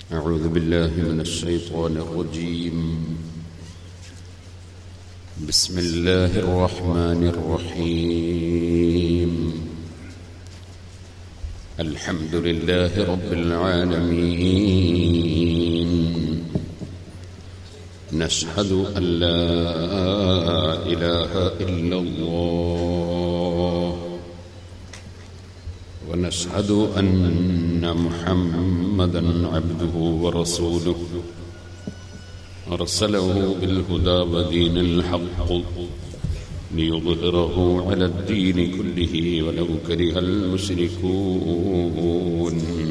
أعوذ بالله من الشيطان الرجيم بسم الله الرحمن الرحيم الحمد لله رب العالمين نشهد أن لا إله إلا الله ونشهد أن محمدا عبده ورسوله أرسله بالهدى ودين الحق ليظهره على الدين كله ولو كره المشركون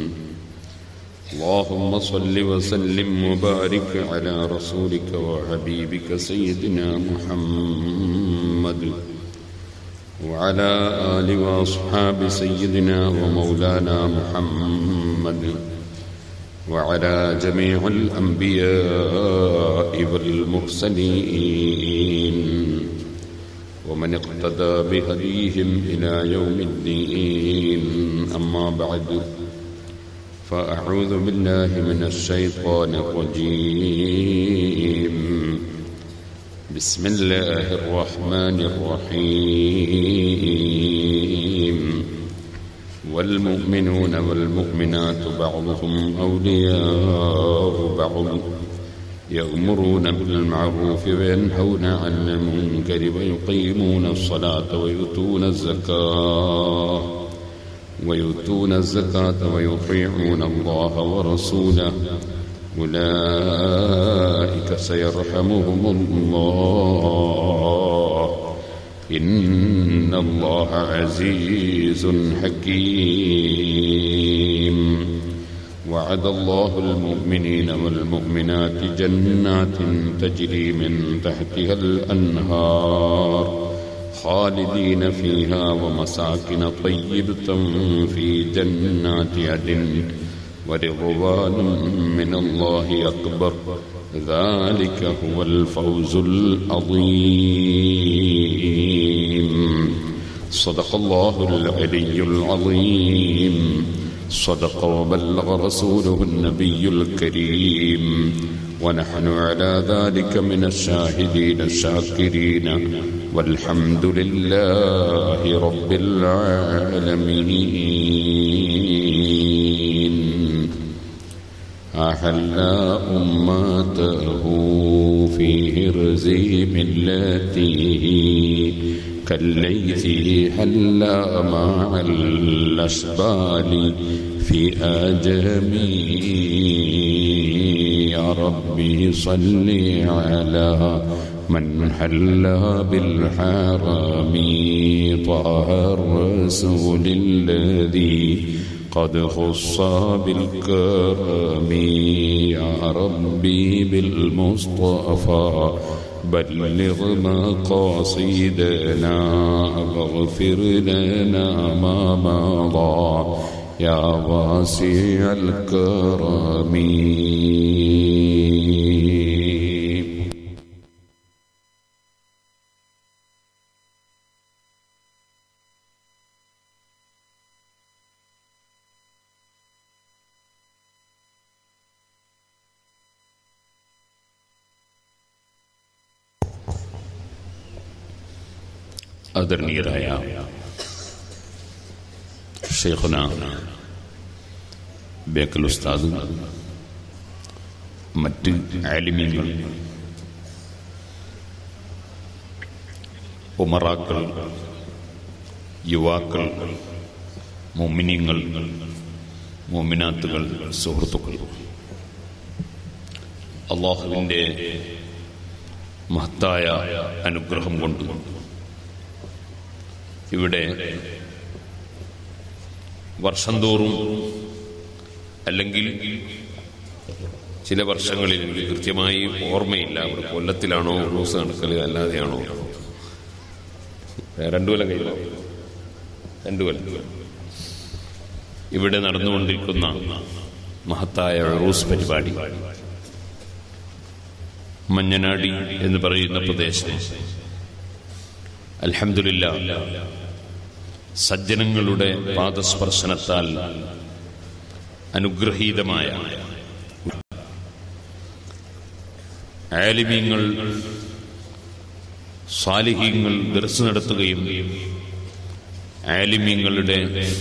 اللهم صل وسلم وبارك على رسولك وحبيبك سيدنا محمد وعلى آل وأصحاب سيدنا ومولانا محمد وعلى جميع الأنبياء والمرسلين ومن اقتدى بهديهم إلى يوم الدين أما بعد فأعوذ بالله من الشيطان الرجيم بسم الله الرحمن الرحيم والمؤمنون والمؤمنات بعضهم أولياء بعض يأمرون بالمعروف وينهون عن المنكر ويقيمون الصلاة ويؤتون الزكاة ويؤتون الزكاة ويطيعون الله ورسوله أولئك سيرحمهم الله إن الله عزيز حكيم وعد الله المؤمنين والمؤمنات جنات تجري من تحتها الأنهار خالدين فيها ومساكن طيبة في جنات عدن ورضوان من الله أكبر ذلك هو الفوز العظيم صدق الله العلي العظيم صدق وبلغ رسوله النبي الكريم ونحن على ذلك من الشاهدين الشاكرين والحمد لله رب العالمين أحل أمته في هرز ملته كالليث حل مع الأشبال في آجمي يا ربي صل على من حل بالحرم طه الرسول الذي قد خص بالكرم يا ربي بالمصطفى بلغ مقاصدنا واغفر لنا ما مضى يا واسع الكرم ആദരണീയരായ ഷെയ്ഖുന ബേക്കൽ ഉസ്താദ് മറ്റ് ആലിമീങ്ങൾ ഉമറാക്കൾ യുവാക്കൾ മോമിനിയങ്ങൾ മോമിനാത്തുകൾ സുഹൃത്തുക്കൾ അള്ളാഹുവിൻ്റെ മഹത്തായ അനുഗ്രഹം കൊണ്ട് ഇവിടെ വർഷം തോറും അല്ലെങ്കിൽ ചില വർഷങ്ങളിൽ എനിക്ക് കൃത്യമായി ഓർമ്മയില്ല അവിടെ കൊല്ലത്തിലാണോ റൂസ് നടക്കൽ അല്ലാതെയാണോ രണ്ടു കൊല്ലം കഴിഞ്ഞു രണ്ടു കൊല്ലം ഇവിടെ നടന്നുകൊണ്ടിരിക്കുന്ന മഹത്തായ റൂസ് പരിപാടി മഞ്ഞനാടി എന്ന് പറയുന്ന പ്രദേശം അൽഹംദുലില്ല സജ്ജനങ്ങളുടെ പാദസ്പർശനത്താൽ അനുഗ്രഹീതമായ ആലിമീങ്ങൾ സാലിഹീങ്ങൾ ദർസ് നടത്തുകയും ആലിമീങ്ങളുടെ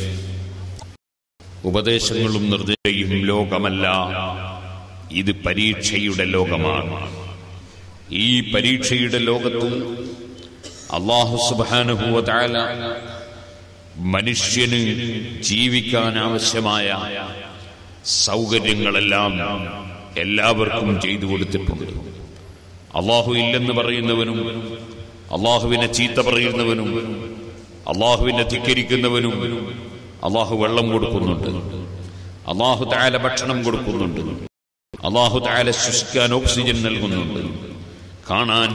ഉപദേശങ്ങളും നിർദ്ദേശയും ലോകമല്ല ഇത് പരീക്ഷയുടെ ലോകമാണ് ഈ പരീക്ഷയുടെ ലോകത്ത് അള്ളാഹു സുബാനുഭൂവ താല മനുഷ്യന് ജീവിക്കാൻ ആവശ്യമായ സൗകര്യങ്ങളെല്ലാം എല്ലാവർക്കും ചെയ്തു കൊടുത്തിട്ടുണ്ട് അള്ളാഹു ഇല്ലെന്ന് പറയുന്നവനും അള്ളാഹുവിനെ ചീത്ത പറയുന്നവനും അള്ളാഹുവിനെ ധിക്കരിക്കുന്നവനും അള്ളാഹു വെള്ളം കൊടുക്കുന്നുണ്ട് അള്ളാഹു താല ഭക്ഷണം കൊടുക്കുന്നുണ്ട് അള്ളാഹു താല ശ്വസിക്കാൻ ഓക്സിജൻ നൽകുന്നുണ്ട് കാണാൻ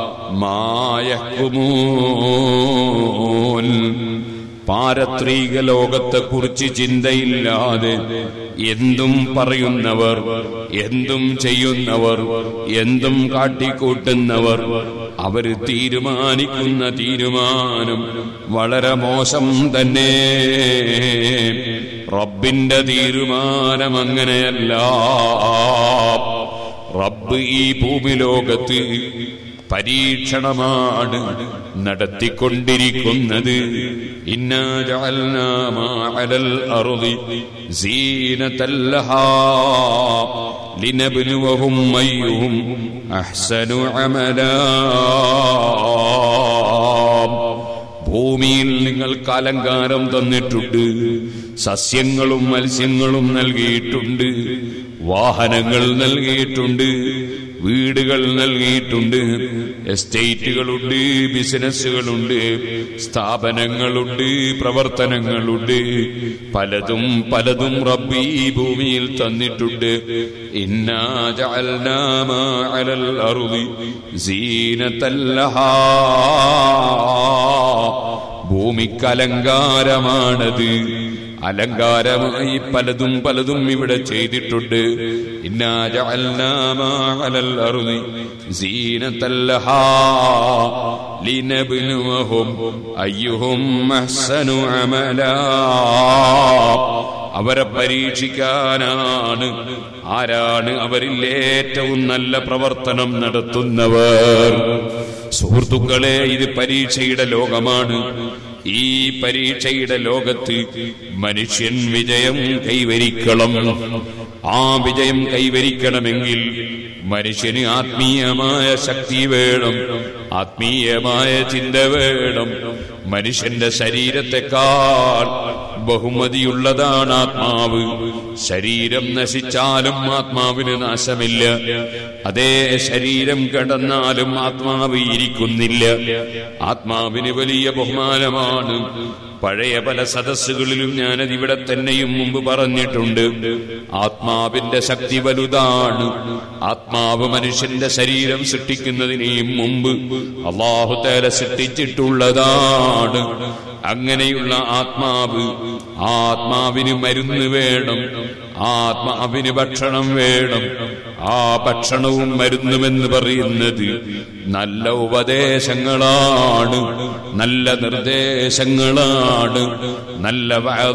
മായക്കുമൂൻ പാരത്രിക ലോകത്തെ കുറിച്ച് ചിന്തയില്ലാതെ എന്തും പറയുന്നവർ എന്തും ചെയ്യുന്നവർ എന്തും കാട്ടിക്കൂട്ടുന്നവർ അവർ തീരുമാനിക്കുന്ന തീരുമാനം വളരെ മോശം തന്നെ റബ്ബിന്റെ തീരുമാനം അങ്ങനെയല്ല റബ്ബ് ഈ ഭൂമിലോകത്ത് പരീക്ഷണമാണ് നടത്തിക്കൊണ്ടിരിക്കുന്നത് ഇന്നാ ജഅൽനാ മാ അലൽ അർളി സീനതൻ ലഹാ ലിനബ്ലുവഹും അയ്യുഹും അഹ്സനു അമലാ ഭൂമിയിൽ നിങ്ങൾക്ക് അലങ്കാരം തന്നിട്ടുണ്ട് സസ്യങ്ങളും മത്സ്യങ്ങളും നൽകിയിട്ടുണ്ട് വാഹനങ്ങൾ നൽകിയിട്ടുണ്ട് വീടുകൾ നൽകിയിട്ടുണ്ട് എസ്റ്റേറ്റുകളുണ്ട് ബിസിനസ്സുകളുണ്ട് സ്ഥാപനങ്ങളുണ്ട് പ്രവർത്തനങ്ങളുണ്ട് പലതും പലതും റബ്ബി ഈ ഭൂമിയിൽ തന്നിട്ടുണ്ട് ഇന്നാ ജഅൽനാ മാ അലൽ അർളി സീനതൻ ലഹാ ഭൂമിക്ക് അലങ്കാരമാണത് അലങ്കാരമായി പലതും പലതും ഇവിടെ ചെയ്തിട്ടുണ്ട് ഇന്നാ ജഅൽനാ മാ അലൽ അർളി സീനതൻ ലഹാ ലിനബ്ലുവഹും അയ്യുഹും അഹ്സനു അമലാ അവരെ പരീക്ഷിക്കാനാണ് ആരാണ് അവരിൽ ഏറ്റവും നല്ല പ്രവർത്തനം നടത്തുന്നവർ സുഹൃത്തുക്കളെ ഇത് പരീക്ഷയുടെ ലോകമാണ് ഈ പരീക്ഷയുടെ ലോകത്ത് മനുഷ്യൻ വിജയം കൈവരിക്കണം ആ വിജയം കൈവരിക്കണമെങ്കിൽ മനുഷ്യന് ആത്മീയമായ ശക്തി വേണം ആത്മീയമായ ചിന്ത വേണം മനുഷ്യന്റെ ശരീരത്തെക്കാൾ ബഹുമതിയുള്ളതാണ് ആത്മാവ് ശരീരം നശിച്ചാലും ആത്മാവിന് നാശമില്ല അതേ ശരീരം കിടന്നാലും ആത്മാവ് ഇരിക്കുന്നില്ല ആത്മാവിന് വലിയ ബഹുമാനമാണ് പഴയ പല സദസ്സുകളിലും ഞാനത് ഇവിടെ തന്നെയും മുമ്പ് പറഞ്ഞിട്ടുണ്ട് ആത്മാവിന്റെ ശക്തി വലുതാണ് ആത്മാവ് മനുഷ്യന്റെ ശരീരം സൃഷ്ടിക്കുന്നതിനെയും മുമ്പ് അള്ളാഹുത്തേല സൃഷ്ടിച്ചിട്ടുള്ളതാണ് അങ്ങനെയുള്ള ആത്മാവ് ആ ആത്മാവിന് മരുന്ന് വേണം ആത്മാവിന് ഭക്ഷണം വേണം ആ ഭക്ഷണവും മരുന്നുമെന്ന് പറയുന്നത് നല്ല ഉപദേശങ്ങളാണ് നല്ല നിർദ്ദേശങ്ങളാണ് നല്ല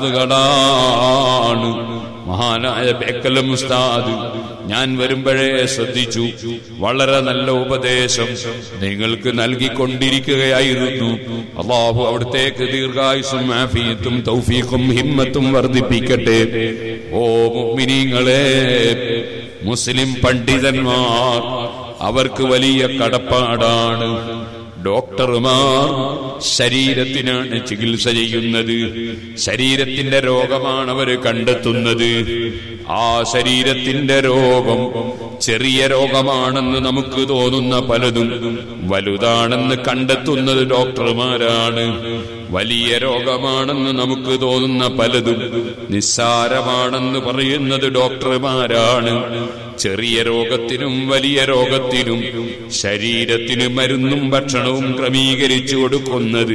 വാതുകളാണ് മഹാനായ ബേക്കലം ഉസ്താദ് ഞാൻ വരുമ്പോഴേ ശ്രദ്ധിച്ചു വളരെ നല്ല ഉപദേശം നിങ്ങൾക്ക് നൽകിക്കൊണ്ടിരിക്കുകയായിരുന്നു അള്ളാഹു അവിടത്തേക്ക് ദീർഘായുസും ആഫിയത്തും തൗഫീഖും ഹിമ്മത്തും വർദ്ധിപ്പിക്കട്ടെ ഓ മുഅ്മിനീങ്ങളെ മുസ്ലിം പണ്ഡിതന്മാർ അവർക്ക് വലിയ കടപ്പാടാണ് ഡോക്ടർമാർ ശരീരത്തിനാണ് ചികിത്സ ചെയ്യുന്നത് ശരീരത്തിന്റെ രോഗമാണ് അവർ കണ്ടെത്തുന്നത് ആ ശരീരത്തിന്റെ രോഗം ചെറിയ രോഗമാണെന്ന് നമുക്ക് തോന്നുന്ന പലതും വലുതാണെന്ന് കണ്ടെത്തുന്നത് ഡോക്ടർമാരാണ് വലിയ രോഗമാണെന്ന് നമുക്ക് തോന്നുന്ന പലതും നിസ്സാരമാണെന്ന് പറയുന്നത് ഡോക്ടർമാരാണ് ചെറിയ രോഗത്തിനും വലിയ രോഗത്തിനും ശരീരത്തിന് മരുന്നും ഭക്ഷണവും ക്രമീകരിച്ചു കൊടുക്കുന്നത്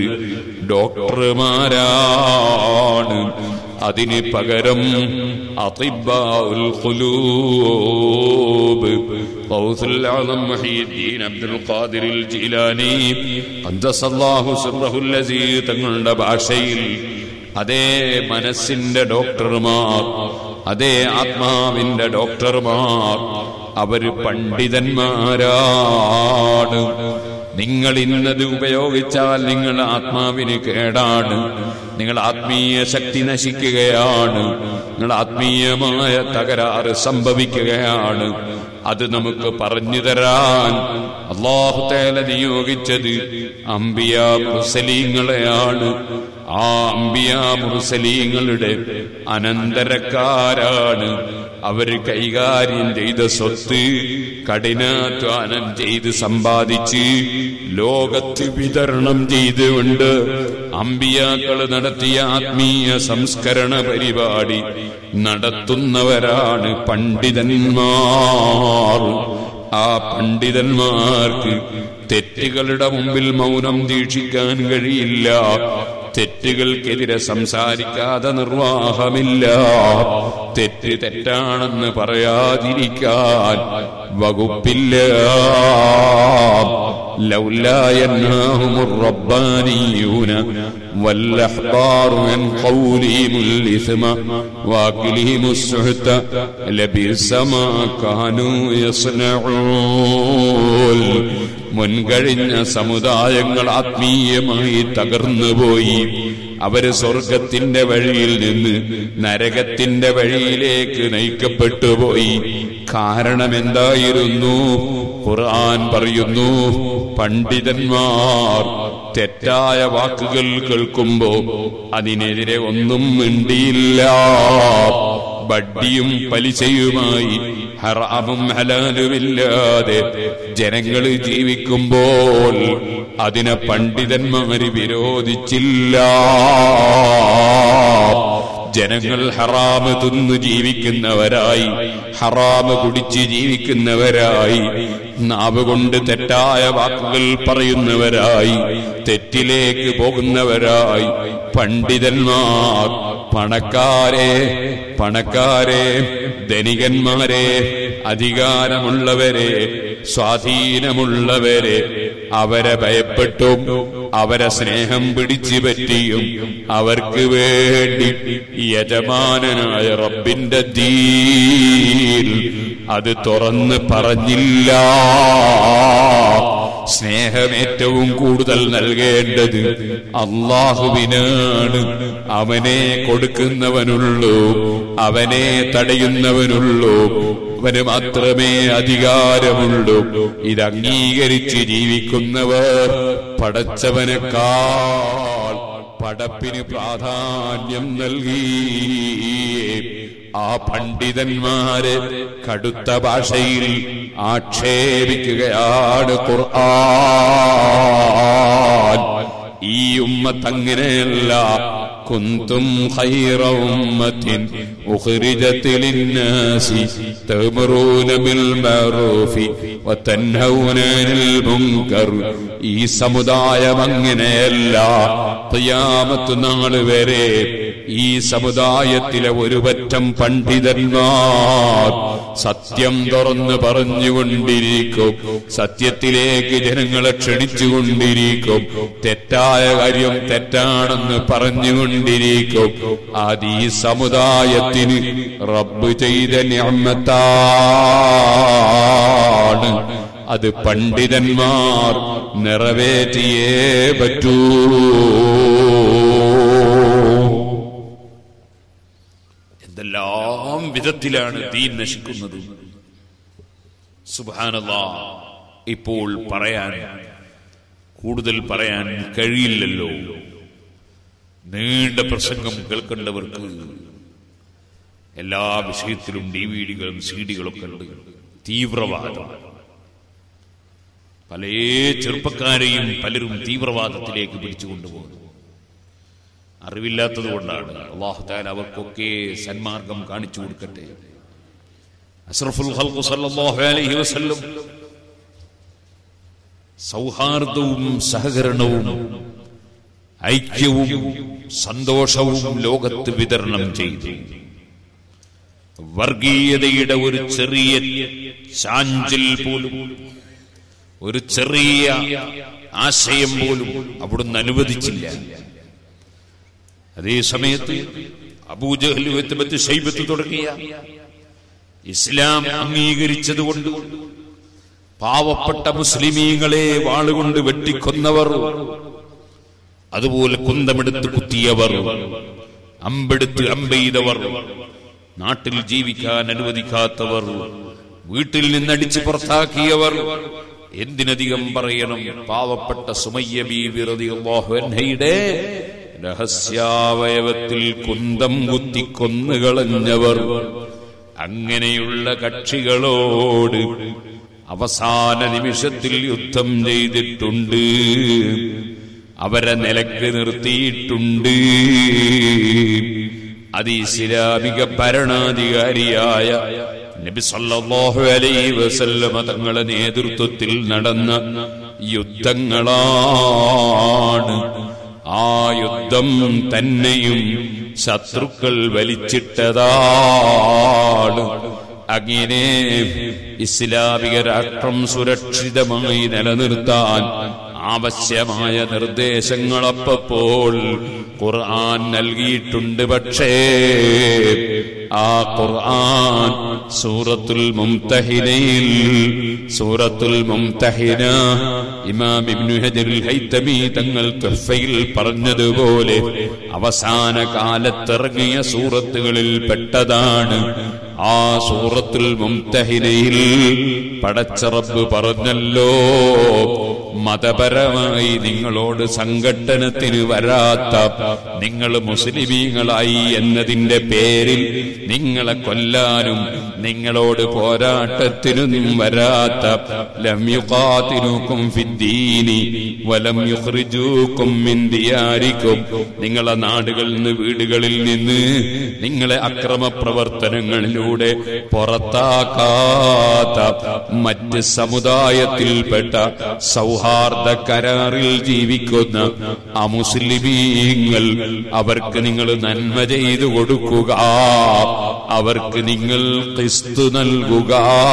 ഡോക്ടർമാരാണ് അതിന് പകരം അത്തിബാഉൽ ഖുലൂബ് ഖൗസുൽ അഅ്ലം മുഹീദ്ദീൻ അബ്ദുൽ ഖാദിറിൽ ജീലാനി ഖദ്ദസല്ലാഹു സിർറഹുൽ അസീസ് തങ്ങളുടെ ഭാഷയിൽ അതേ മനസ്സിന്റെ ഡോക്ടർമാർ അതേ ആത്മാവിന്റെ ഡോക്ടർമാർ അവര് പണ്ഡിതന്മാരാണ് നിങ്ങൾ ഇന്നത് ഉപയോഗിച്ചാൽ നിങ്ങൾ ആത്മാവിന് കേടാണ് നിങ്ങൾ ആത്മീയ ശക്തി നശിക്കുകയാണ് നിങ്ങൾ ആത്മീയമായ തകരാറ് സംഭവിക്കുകയാണ് അത് നമുക്ക് പറഞ്ഞു തരാൻ അള്ളാഹു തേല നിയോഗിച്ചത് അംബിയ മുസലീങ്ങളെയാണ് ആ അംബിയ മുസലീങ്ങളുടെ അനന്തരക്കാരാണ് അവര് കൈകാര്യം ചെയ്ത സ്വത്ത് കഠിനാധ്വാനം ചെയ്ത് സമ്പാദിച്ച് ലോകത്ത് വിതരണം ചെയ്തുകൊണ്ട് അമ്പിയാക്കള് നടത്തിയ ആത്മീയ സംസ്കരണ പരിപാടി നടത്തുന്നവരാണ് പണ്ഡിതന്മാർ ആ പണ്ഡിതന്മാർക്ക് തെറ്റുകളുടെ മുമ്പിൽ മൗനം ദീക്ഷിക്കാൻ കഴിയില്ല തെറ്റുകൾക്കെതിരെ സംസാരിക്കാതെ നിർവാഹമില്ല തെറ്റ് തെറ്റാണെന്ന് പറയാതിരിക്കാൻ വകുപ്പില്ല لولا ينهاهم الربانيون والأحبار عن قولهم الإثم وأكلهم السحت لبئس ما كانوا يصنعون മുൻകഴിഞ്ഞ സമുദായങ്ങൾ ആത്മീയമായി തകർന്നുപോയി അവര് സ്വർഗത്തിന്റെ വഴിയിൽ നിന്ന് നരകത്തിന്റെ വഴിയിലേക്ക് നയിക്കപ്പെട്ടുപോയി കാരണം എന്തായിരുന്നു ഖുർആൻ പറയുന്നു പണ്ഡിതന്മാർ തെറ്റായ വാക്കുകൾ കേൾക്കുമ്പോ അതിനെതിരെ ഒന്നും മിണ്ടിയില്ല ബഡ്ഡിയും പലിശയുമായി ഹറാമും ഹലാലുമില്ലാതെ ജനങ്ങൾ ജീവിക്കുമ്പോൾ അതിനെ പണ്ഡിതന്മാര് വിരോധിച്ചില്ല ജനങ്ങൾ ഹറാമ് തിന്നു ജീവിക്കുന്നവരായി ഹറാമ് കുടിച്ച് ജീവിക്കുന്നവരായി നാവ് കൊണ്ട് തെറ്റായ വാക്കുകൾ പറയുന്നവരായി തെറ്റിലേക്ക് പോകുന്നവരായി പണ്ഡിതന്മാർ പണക്കാരെ പണക്കാരെ ധനികന്മാരെ അധികാരമുള്ളവരെ സ്വാധീനമുള്ളവരെ അവരെ ഭയപ്പെട്ടും അവരെ സ്നേഹം പിടിച്ചു പറ്റിയും അവർക്ക് വേണ്ടി യജമാനനായ റബ്ബിന്റെ ദീൻ അത് തുറന്ന് പറഞ്ഞില്ല സ്നേഹം ഏറ്റവും കൂടുതൽ നൽകേണ്ടത് അള്ളാഹുവിനാണ് അവനെ കൊടുക്കുന്നവനുള്ളൂ അവനെ തടയുന്നവനുള്ളൂ അവന് മാത്രമേ അധികാരമുള്ളൂ ഇത് അംഗീകരിച്ച് ജീവിക്കുന്നവർ പടച്ചവനേക്കാൾ പടപ്പിന് പ്രാധാന്യം നൽകി ആ പണ്ഡിതന്മാരെ കടുത്ത ഭാഷയിൽ ആക്ഷേപിക്കുകയാണ് ഖുർആൻ ഈ ഉമ്മത്ത് അങ്ങനെയല്ല കുന്തും ഖൈറ ഉമ്മത്തിൻ ഉഖ്രിജത് ലിന്നാസി തഅ്മുറൂന ബിൽ മഅറൂഫി വതൻഹൗന അനിൽ മുൻകർ ഈ സമുദായം അങ്ങനെയല്ല ഖിയാമത്ത് നാൾ വരെ ഈ സമുദായത്തിലെ ഒരു പറ്റം പണ്ഡിതന്മാർ സത്യം തുറന്ന് പറഞ്ഞുകൊണ്ടിരിക്കും സത്യത്തിലേക്ക് ജനങ്ങളെ ക്ഷണിച്ചുകൊണ്ടിരിക്കും തെറ്റായ കാര്യം തെറ്റാണെന്ന് പറഞ്ഞുകൊണ്ടിരിക്കും അത് ഈ സമുദായത്തിന് റബ്ബ് ചെയ്ത ഞാമത്താണ് അത് പണ്ഡിതന്മാർ നിറവേറ്റിയേ പറ്റൂ എന്തെല്ലാം വിധത്തിലാണ് ദീൻ നശിക്കുന്നത് സുബാനല്ലാ ഇപ്പോൾ പറയാൻ കൂടുതൽ പറയാൻ കഴിയില്ലല്ലോ നീണ്ട പ്രസംഗം കേൾക്കേണ്ടവർക്ക് എല്ലാ വിഷയത്തിലും ഡി വി ഡികളും സി ഡികളൊക്കെ ഉണ്ട് തീവ്രവാദം പല ചെറുപ്പക്കാരെയും പലരും തീവ്രവാദത്തിലേക്ക് പിടിച്ചു കൊണ്ടുപോകുന്നു അറിവില്ലാത്തത് കൊണ്ടാണ് അള്ളാഹുത്താൽ അവർക്കൊക്കെ സന്മാർഗം കാണിച്ചു കൊടുക്കട്ടെ അഷ്റഫുൽ ഖൽഖ് സല്ലല്ലാഹു അലൈഹി വസല്ലം സൗഹാർദ്ദവും സഹകരണവും ഐക്യവും സന്തോഷവും ലോകത്ത് വിതരണം ചെയ്തു വർഗീയതയുടെ ഒരു ചെറിയ ചാഞ്ചൽ പോലും ഒരു ചെറിയ ആശയം പോലും അവിടുന്ന് അനുവദിച്ചില്ല അതേ സമയത്ത് അബൂജഹൽ ഷൈബത്ത് തുടങ്ങിയ ഇസ്ലാം അംഗീകരിച്ചതുകൊണ്ട് പാവപ്പെട്ട മുസ്ലിമീങ്ങളെ വാളുകൊണ്ട് വെട്ടിക്കൊന്നവർ അതുപോലെ കുന്തമെടുത്ത് കുത്തിയവർ അമ്പെടുത്ത് അമ്പെയ്തവർ നാട്ടിൽ ജീവിക്കാൻ അനുവദിക്കാത്തവർ വീട്ടിൽ നിന്നടിച്ച് പുറത്താക്കിയവർ എന്തിനധികം പറയണം പാവപ്പെട്ട സുമയ്യ ബീവി റളിയല്ലാഹു അൻഹയുടെ രഹസ്യാവയവത്തിൽ കുന്തം കുത്തിക്കൊന്നു കളഞ്ഞവർ അങ്ങനെയുള്ള കക്ഷികളോട് അവസാന നിമിഷത്തിൽ യുദ്ധം ചെയ്തിട്ടുണ്ട് അവരെ നിലക്ക് നിർത്തിയിട്ടുണ്ട് അത് ഇസ്ലാമിക ഭരണാധികാരിയായ നബി സല്ലല്ലാഹു അലൈഹി വസല്ലമ തങ്ങളുടെ നേതൃത്വത്തിൽ നടന്ന യുദ്ധങ്ങളാണ് ആ യുദ്ധം തന്നെയും ശത്രുക്കൾ വലിച്ചിട്ടതാണ് അങ്ങനെ ഇസ്ലാമിക രാഷ്ട്രം സുരക്ഷിതമായി നിലനിർത്താൻ ആവശ്യമായ നിർദ്ദേശങ്ങളപ്പോൾ ഖുർആൻ നൽകിയിട്ടുണ്ട് പക്ഷേ ആ ഖുർആൻ സൂറത്തുൽ മുംതഹിനയിൽ സൂറത്തുൽ മുംതഹിന ഇമാം ഇബ്നു ഹജറുൽ ഹൈതമി തങ്ങൾ തുഹ്ഫയിൽ പറഞ്ഞതുപോലെ അവസാന കാലത്തിറങ്ങിയ സൂറത്തുകളിൽ പെട്ടതാണ് ആ സൂറത്തുൽ മുംതഹിനയിൽ പടച്ചറബ് പറഞ്ഞല്ലോ മതപരമായി നിങ്ങളോട് സംഘട്ടനത്തിന് വരാത്ത നിങ്ങൾ മുസ്ലിമീങ്ങളായി എന്നതിന്റെ പേരിൽ നിങ്ങളെ കൊല്ലാനും നിങ്ങളോട് പോരാട്ടത്തിനും വരാത്ത ലം യുഖാതിലുക്കും ഫിദ്ദീനി വലം യുഖ്രിജൂക്കും മിൻ ദിയാരിക്കും നിങ്ങളെ നാടുകളിൽ നിന്ന് വീടുകളിൽ നിന്ന് നിങ്ങളെ അക്രമ പ്രവർത്തനങ്ങളിലൂടെ പുറത്താക്കാത്ത മറ്റ് സമുദായത്തിൽപ്പെട്ട സൗഹാർദ്ദ കരാറിൽ ജീവിക്കുന്ന അമുസ്ലിമീങ്ങൾ അവർക്ക് നിങ്ങൾ നന്മ ചെയ്തു കൊടുക്കുക അവർക്ക് നിങ്ങൾ ക്രിസ്തു നൽകുക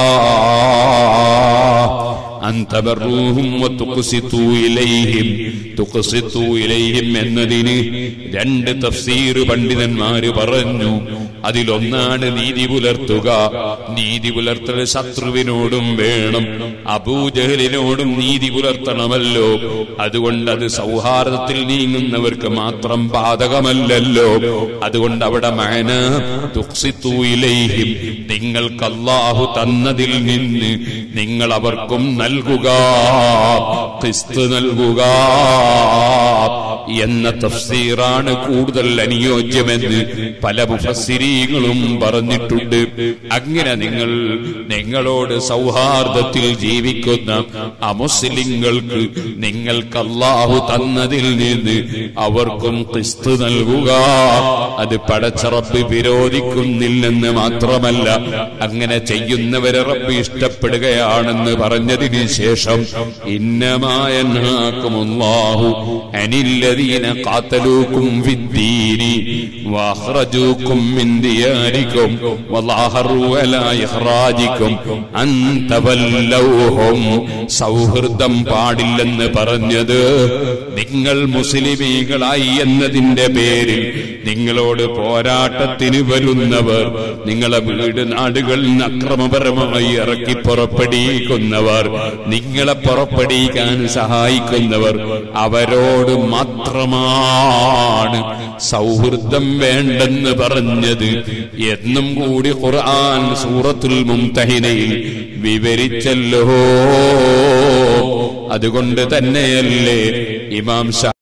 അന്തബറൂഹും വതുഖ്സിതു ഇലൈഹിം തുഖ്സിതു ഇലൈഹിം എന്നതിന് രണ്ട് തഫ്സീർ പണ്ഡിതന്മാര് പറഞ്ഞു അതിലൊന്നാണ് നീതി പുലർത്തുക നീതി പുലർത്തൽ ശത്രുവിനോടും വേണം അബൂജഹലിനോടും നീതി പുലർത്തണമല്ലോ അതുകൊണ്ട് അത് സൗഹാർദ്ദത്തിൽ നീങ്ങുന്നവർക്ക് മാത്രം ബാധകമല്ലല്ലോ അതുകൊണ്ട് അവിടെ മഴന തുക്സിത്തു ഇലൈഹിം നിങ്ങൾക്ക് അല്ലാഹു തന്നതിൽ നിന്ന് നിങ്ങൾ അവർക്കും നൽകുക ക്രിസ്തു നൽകുക എന്ന തഫ്സീറാണ് കൂടുതൽ അനുയോജ്യമെന്ന് പല മുഫസ്സിരീങ്ങളും പറഞ്ഞിട്ടുണ്ട് അങ്ങനെ നിങ്ങൾ നിങ്ങളോട് സൗഹാർദ്ദത്തിൽ ജീവിക്കുന്ന അമുസ്ലിങ്ങൾക്ക് നിങ്ങൾക്ക് അല്ലാഹു തന്നതിൽ നിന്ന് അവർക്കും ക്രിസ്തു നൽകുക അത് പടച്ചറപ്പ് വിരോധിക്കുന്നില്ലെന്ന് മാത്രമല്ല അങ്ങനെ ചെയ്യുന്നവരെ റബ്ബ് ഇഷ്ടപ്പെടുകയാണെന്ന് പറഞ്ഞതിന് ശേഷം ഇന്നമായ അനില്ലതീന കാത്തലൂക്കും വിദ്ദീനി واخرجوكم من دياركم وظاهروا على اخراجكم ان تولوهم സൗഹൃദം പാടില്ലെന്ന് പറഞ്ഞത് നിങ്ങൾ മുസ്ലിമീങ്ങളായി എന്നതിന്റെ പേരിൽ നിങ്ങളോട് പോരാട്ടത്തിന് വരുന്നവർ നിങ്ങളെ വീട് നാടുകളിൽ നിന്ന് അക്രമപരമായി ഇറക്കി പുറപ്പെടിയിക്കുന്നവർ നിങ്ങളെ പുറപ്പെടിക്കാൻ സഹായിക്കുന്നവർ അവരോട് മാത്രമാണ് സൗഹൃദം വേണ്ടെന്ന് പറഞ്ഞത് എന്നും കൂടി ഖുർആൻ സൂറത്തുൽ മുംതഹിനയിൽ വിവരിച്ചല്ലോ അതുകൊണ്ട് തന്നെയല്ലേ ഇമാം ഷാ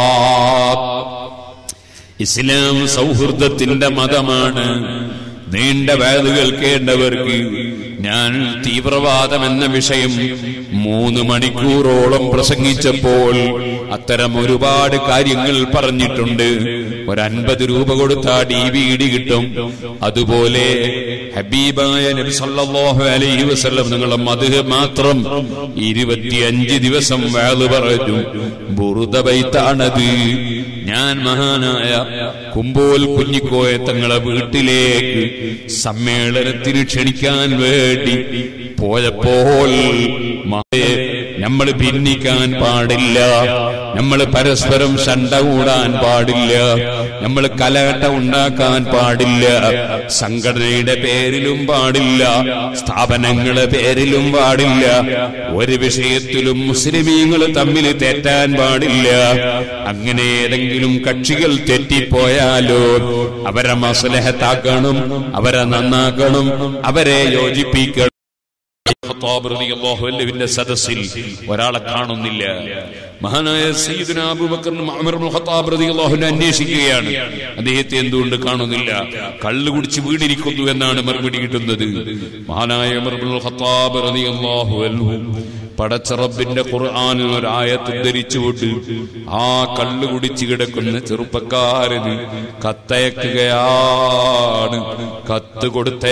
ഇസ്ലാം സൗഹൃദത്തിന്റെ മതമാണ് നീണ്ട വേദ കേൾക്കേണ്ടവർക്ക് ഞാൻ തീവ്രവാദം എന്ന വിഷയം മൂന്ന് മണിക്കൂറോളം പ്രസംഗിച്ചപ്പോൾ അത്തരം ഒരുപാട് കാര്യങ്ങൾ പറഞ്ഞിട്ടുണ്ട് ഒരു അൻപത് രൂപ കൊടുത്താ ഡി വി ഡി കിട്ടും അതുപോലെ ഹബീബായ നബി സല്ലല്ലാഹു അലൈഹി വസല്ലം നിങ്ങളെ മധു മാത്രം ഇരുപത്തിയഞ്ച് ദിവസം വേള് പറഞ്ഞു ബുറുദ ബൈത്താണത് ഞാൻ മഹാനായ കുമ്പോൽ കുഞ്ഞിക്കോയ തങ്ങളെ വീട്ടിലേക്ക് സമ്മേളനത്തിന് ക്ഷണിക്കാൻ വേണ്ടി പോയപ്പോൾ മഹയെ നമ്മൾ ഭിന്നിക്കാൻ പാടില്ല നമ്മൾ പരസ്പരം ശണ്ട കൂടാൻ പാടില്ല നമ്മൾ കലകട്ട ഉണ്ടാക്കാൻ പാടില്ല സംഘടനയുടെ പേരിലും പാടില്ല സ്ഥാപനങ്ങളുടെ പേരിലും പാടില്ല ഒരു വിഷയത്തിലും മുസ്ലിമീങ്ങൾ തമ്മിൽ തെറ്റാൻ പാടില്ല അങ്ങനെ ഏതെങ്കിലും കക്ഷികൾ തെറ്റിപ്പോയാലോ അവരെ മസലഹത്താക്കണം അവരെ നന്നാക്കണം അവരെ യോജിപ്പിക്കണം ഖത്താബ് റളിയല്ലാഹു അൻഹുവിന്റെ സദസ്സിൽ ഒരാളെ കാണുന്നില്ല മഹാനായ സയ്യിദുന അബൂബക്കർ ഉമർ ഇബ്നുൽ ഖത്താബ് റളിയല്ലാഹു അൻഹു അന്വേഷിക്കുകയാണ് അദ്ദേഹത്തെ എന്തുകൊണ്ട് കാണുന്നില്ല കള്ളു കുടിച്ച് വീടിരിക്കുന്നു എന്നാണ് മറുപടി കിട്ടുന്നത് മഹാനായ ഉമർ ഇബ്നുൽ ഖത്താബ് റളിയല്ലാഹു അൻഹു പടച്ച റബ്ബിന്റെ ഖുർആനിൽ ഒരു ആയത്ത് ധരിച്ചുകൊണ്ട് ആ കള്ളു കുടിച്ച് കിടക്കുന്ന ചെറുപ്പക്കാരന് കത്തയക്കുകയാണ് കത്ത്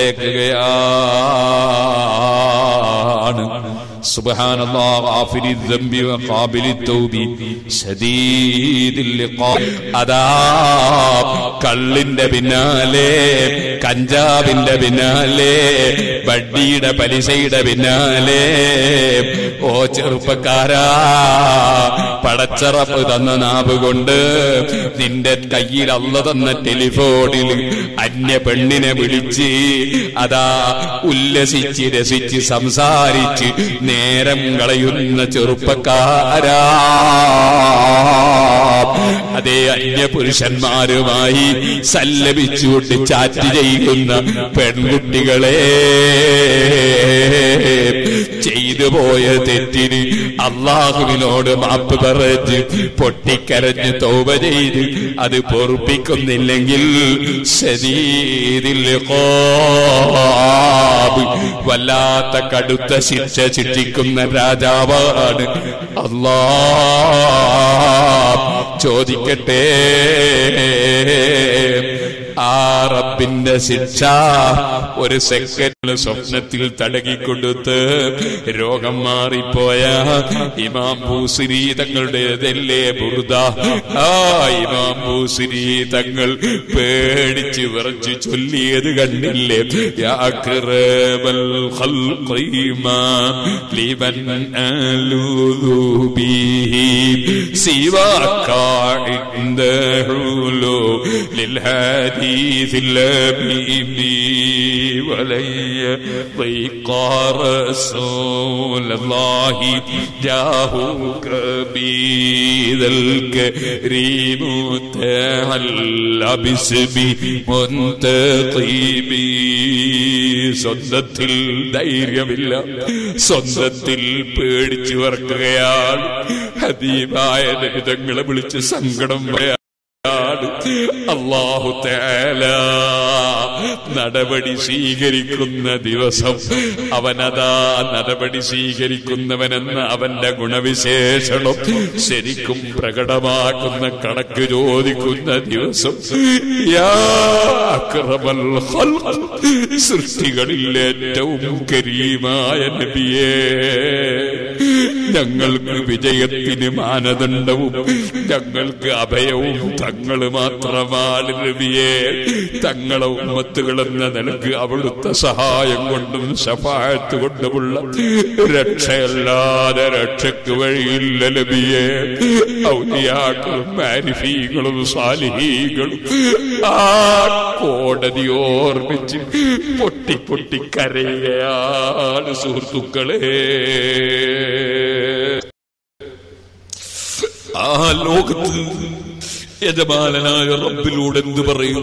കൊടുത്തയക്കുകയാണ് سبحان الله غافر الذنب وقابل التوب شديد اللقاء അതാ കള്ളിന്റെ പിന്നാലെ കഞ്ചാവിന്റെ പിന്നാലെ വട്ടിയുടെ പലിശയുടെ പിന്നാലെ ഓ ചെറുപ്പക്കാരാ പടച്ചറപ്പ് തന്ന നാവ് കൊണ്ട് നിന്റെ കയ്യിൽ അല്ല തന്ന ടെലിഫോണിൽ അന്യ പെണ്ണിനെ വിളിച്ച് അതാ ഉല്ലസിച്ച് രസിച്ച് സംസാരിച്ച് നേരം കളയുന്ന ചെറുപ്പക്കാരാ അതേ അന്യ പുരുഷന്മാരുമായി സല്ലപിച്ചുകൊണ്ട് ചാറ്റ് ചെയ്യുന്ന പെൺകുട്ടികളെ ചെയ്തു പോയ തെറ്റിന് അള്ളാഹുവിനോട് മാപ്പ് പറഞ്ഞ് പൊട്ടിക്കരഞ്ഞ് തോപ ചെയ്ത് അത് പൊറുപ്പിക്കുന്നില്ലെങ്കിൽ ശരീരിൽ വല്ലാത്ത കടുത്ത ശിക്ഷ ശിക്ഷിക്കുന്ന രാജാവാണ് അല്ലാ ചോദിക്കട്ടെ ആ റബ്ബിന്റെ ശിക്ഷ ഒരു സെക്കൻഡ് സ്വപ്നത്തിൽ തടകിക്കൊടുത്ത് രോഗം മാറിപ്പോയ ഇമാം ഭൂസിരി തങ്ങളുടേതല്ലേ ബുറുദ ആ ഇമാം ഭൂസിരി തങ്ങൾ പേടിച്ച് വിറച്ച് ചൊല്ലിയത് കണ്ടില്ലേ യാക്രബൽ ഖൽഖീമാ ലിമൻ അലൂദു ബിഹി സിവാക ഇൻദഹുലു للحديث اللبيب ولي ضيق رسول الله جاهك بذا الكريم تعالى باسمي منتقبي സ്വന്തത്തിൽ ധൈര്യമില്ല സ്വന്തത്തിൽ പേടിച്ചു വർക്കുകയാണ് ഹദീബായ നിമിതങ്ങളെ വിളിച്ച് സങ്കടം പറയാ അള്ളാഹു തേല നടപടി സ്വീകരിക്കുന്ന ദിവസം അവനതാ നടപടി സ്വീകരിക്കുന്നവനെന്ന അവന്റെ ഗുണവിശേഷണം ശരിക്കും പ്രകടമാക്കുന്ന കണക്ക് ചോദിക്കുന്ന ദിവസം യാ അക്രമൽ ഖൽഖ്. സൃഷ്ടികളിൽ ഏറ്റവും കരീമായ നബിയേ ഞങ്ങൾക്ക് വിജയത്തിന് മാനദണ്ഡവും ഞങ്ങൾക്ക് അഭയവും തങ്ങൾ മാത്രമാണ് നബിയെ തങ്ങളെ ഉമ്മത്തുകളെന്ന നിലക്ക് അവിടുത്തെ സഹായം കൊണ്ടും സഫായത്ത് കൊണ്ടുമുള്ള രക്ഷയല്ലാതെ രക്ഷയ്ക്ക് വഴിയില്ല നബിയെ ഔലിയാക്കളും മാരിഫീകളും സാലിഹീകളും ആ കോടതി ഓർമ്മിച്ച് പൊട്ടി പൊട്ടി കരയുകയാണ് സുഹൃത്തുക്കളെ ആ ലോകത്ത് യജമാനായ റബ്ബിലൂടെ എന്ത് പറയും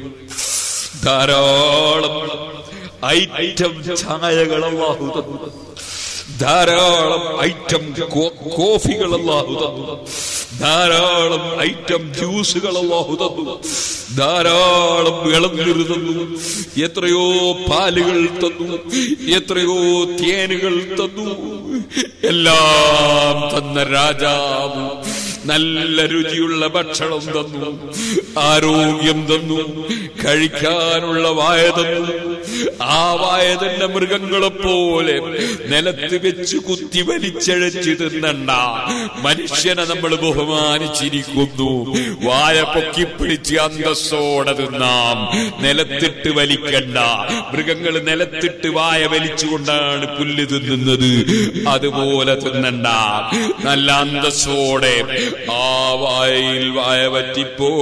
ധാരാളം ഐറ്റം ചായകൾ അല്ലാഹു തന്നു ധാരാളം ഐറ്റം കോ- കോഫികൾ അല്ലാഹു തന്നു ധാരാളം ഐറ്റം ജ്യൂസുകൾ അല്ലാഹു തന്നു ധാരാളം ഇളനീര് തന്നു എത്രയോ പാലുകൾ തന്നു എത്രയോ തേനുകൾ തന്നു എല്ലാം തന്ന രാജാവ് നല്ല രുചിയുള്ള ഭക്ഷണം തന്നു ആരോഗ്യം തന്നു കഴിക്കാനുള്ള വായ തന്നു ആ വായ തന്നെ മൃഗങ്ങളെ പോലെ നിലത്ത് വെച്ച് കുത്തി വലിച്ചഴച്ച് തിന്നണ്ട മനുഷ്യനെ നമ്മൾ ബഹുമാനിച്ചിരിക്കുന്നു വായ പൊക്കിപ്പിടിച്ച് അന്തസ്സോടെ തിന്നാം നിലത്തിട്ട് വലിക്കണ്ട മൃഗങ്ങൾ നിലത്തിട്ട് വായ വലിച്ചുകൊണ്ടാണ് പുല്ല് തിന്നുന്നത് അതുപോലെ തിന്നണ്ട നല്ല അന്തസ്സോടെ ആ വായയിൽ വായ പറ്റിപ്പോകാതെ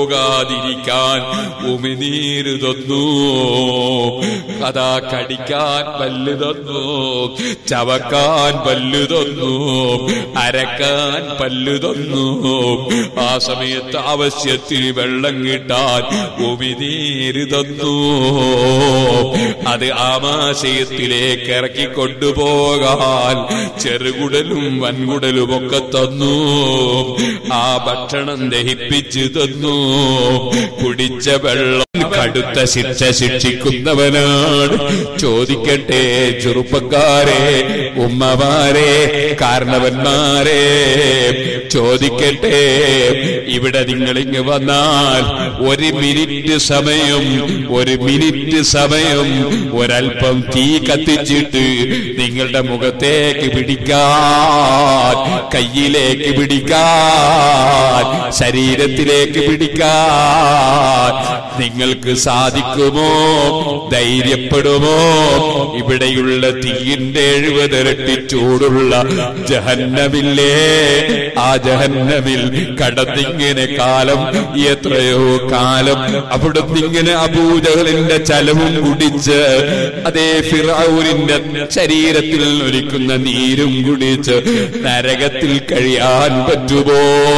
വീഴാതിരിക്കാൻ ഉമിനീര് തന്നു കഥാ കടിക്കാൻ പല്ല് തന്നു ചവക്കാൻ പല്ല് തന്നു അരക്കാൻ പല്ല് തന്നു ആ സമയത്ത് ആവശ്യത്തിന് വെള്ളം കിട്ടാൻ ഉമിനീര് തന്നു അത് ആമാശയത്തിലേക്ക് ഇറക്കി കൊണ്ടുപോകാൻ ചെറുകുടലും വൻകുടലും ഒക്കെ തന്നു ആ ഭക്ഷണം ദഹിപ്പിച്ചു തന്നു കുടിച്ച വെള്ളം കടുത്ത ശിക്ഷ ശിക്ഷിക്കുന്നവനാണ് ചോദിക്കട്ടെ ചെറുപ്പക്കാരെ ഉമ്മമാരെ കാരണവന്മാരെ ചോദിക്കട്ടെ ഇവിടെ നിങ്ങളിങ്ങ് വന്നാൽ ഒരു മിനിറ്റ് സമയം ഒരു മിനിറ്റ് സമയം ഒരൽപ്പം തീ കത്തിച്ചിട്ട് നിങ്ങളുടെ മുഖത്തേക്ക് പിടിക്കാൻ കയ്യിലേക്ക് പിടിക്കാൻ ശരീരത്തിലേക്ക് പിടിക്കാൻ നിങ്ങൾക്ക് സാധിക്കുമോ ധൈര്യപ്പെടുമോ ഇവിടെയുള്ള തീയിന്റെ എഴുപതിരട്ടി ചൂടുള്ള ജഹന്നമില്ലേ ആ ജഹന്നമിൽ കടന്നിങ്ങനെ കാലം എത്രയോ കാലം അവിടുന്ന് ഇങ്ങനെ അബൂജഹലിന്റെ ചലവും കുടിച്ച് അതേ ഫിറൌരിന്റെ ശരീരത്തിൽ ഒലിക്കുന്ന നീരും കുടിച്ച് നരകത്തിൽ കഴിയാൻ പറ്റുമോ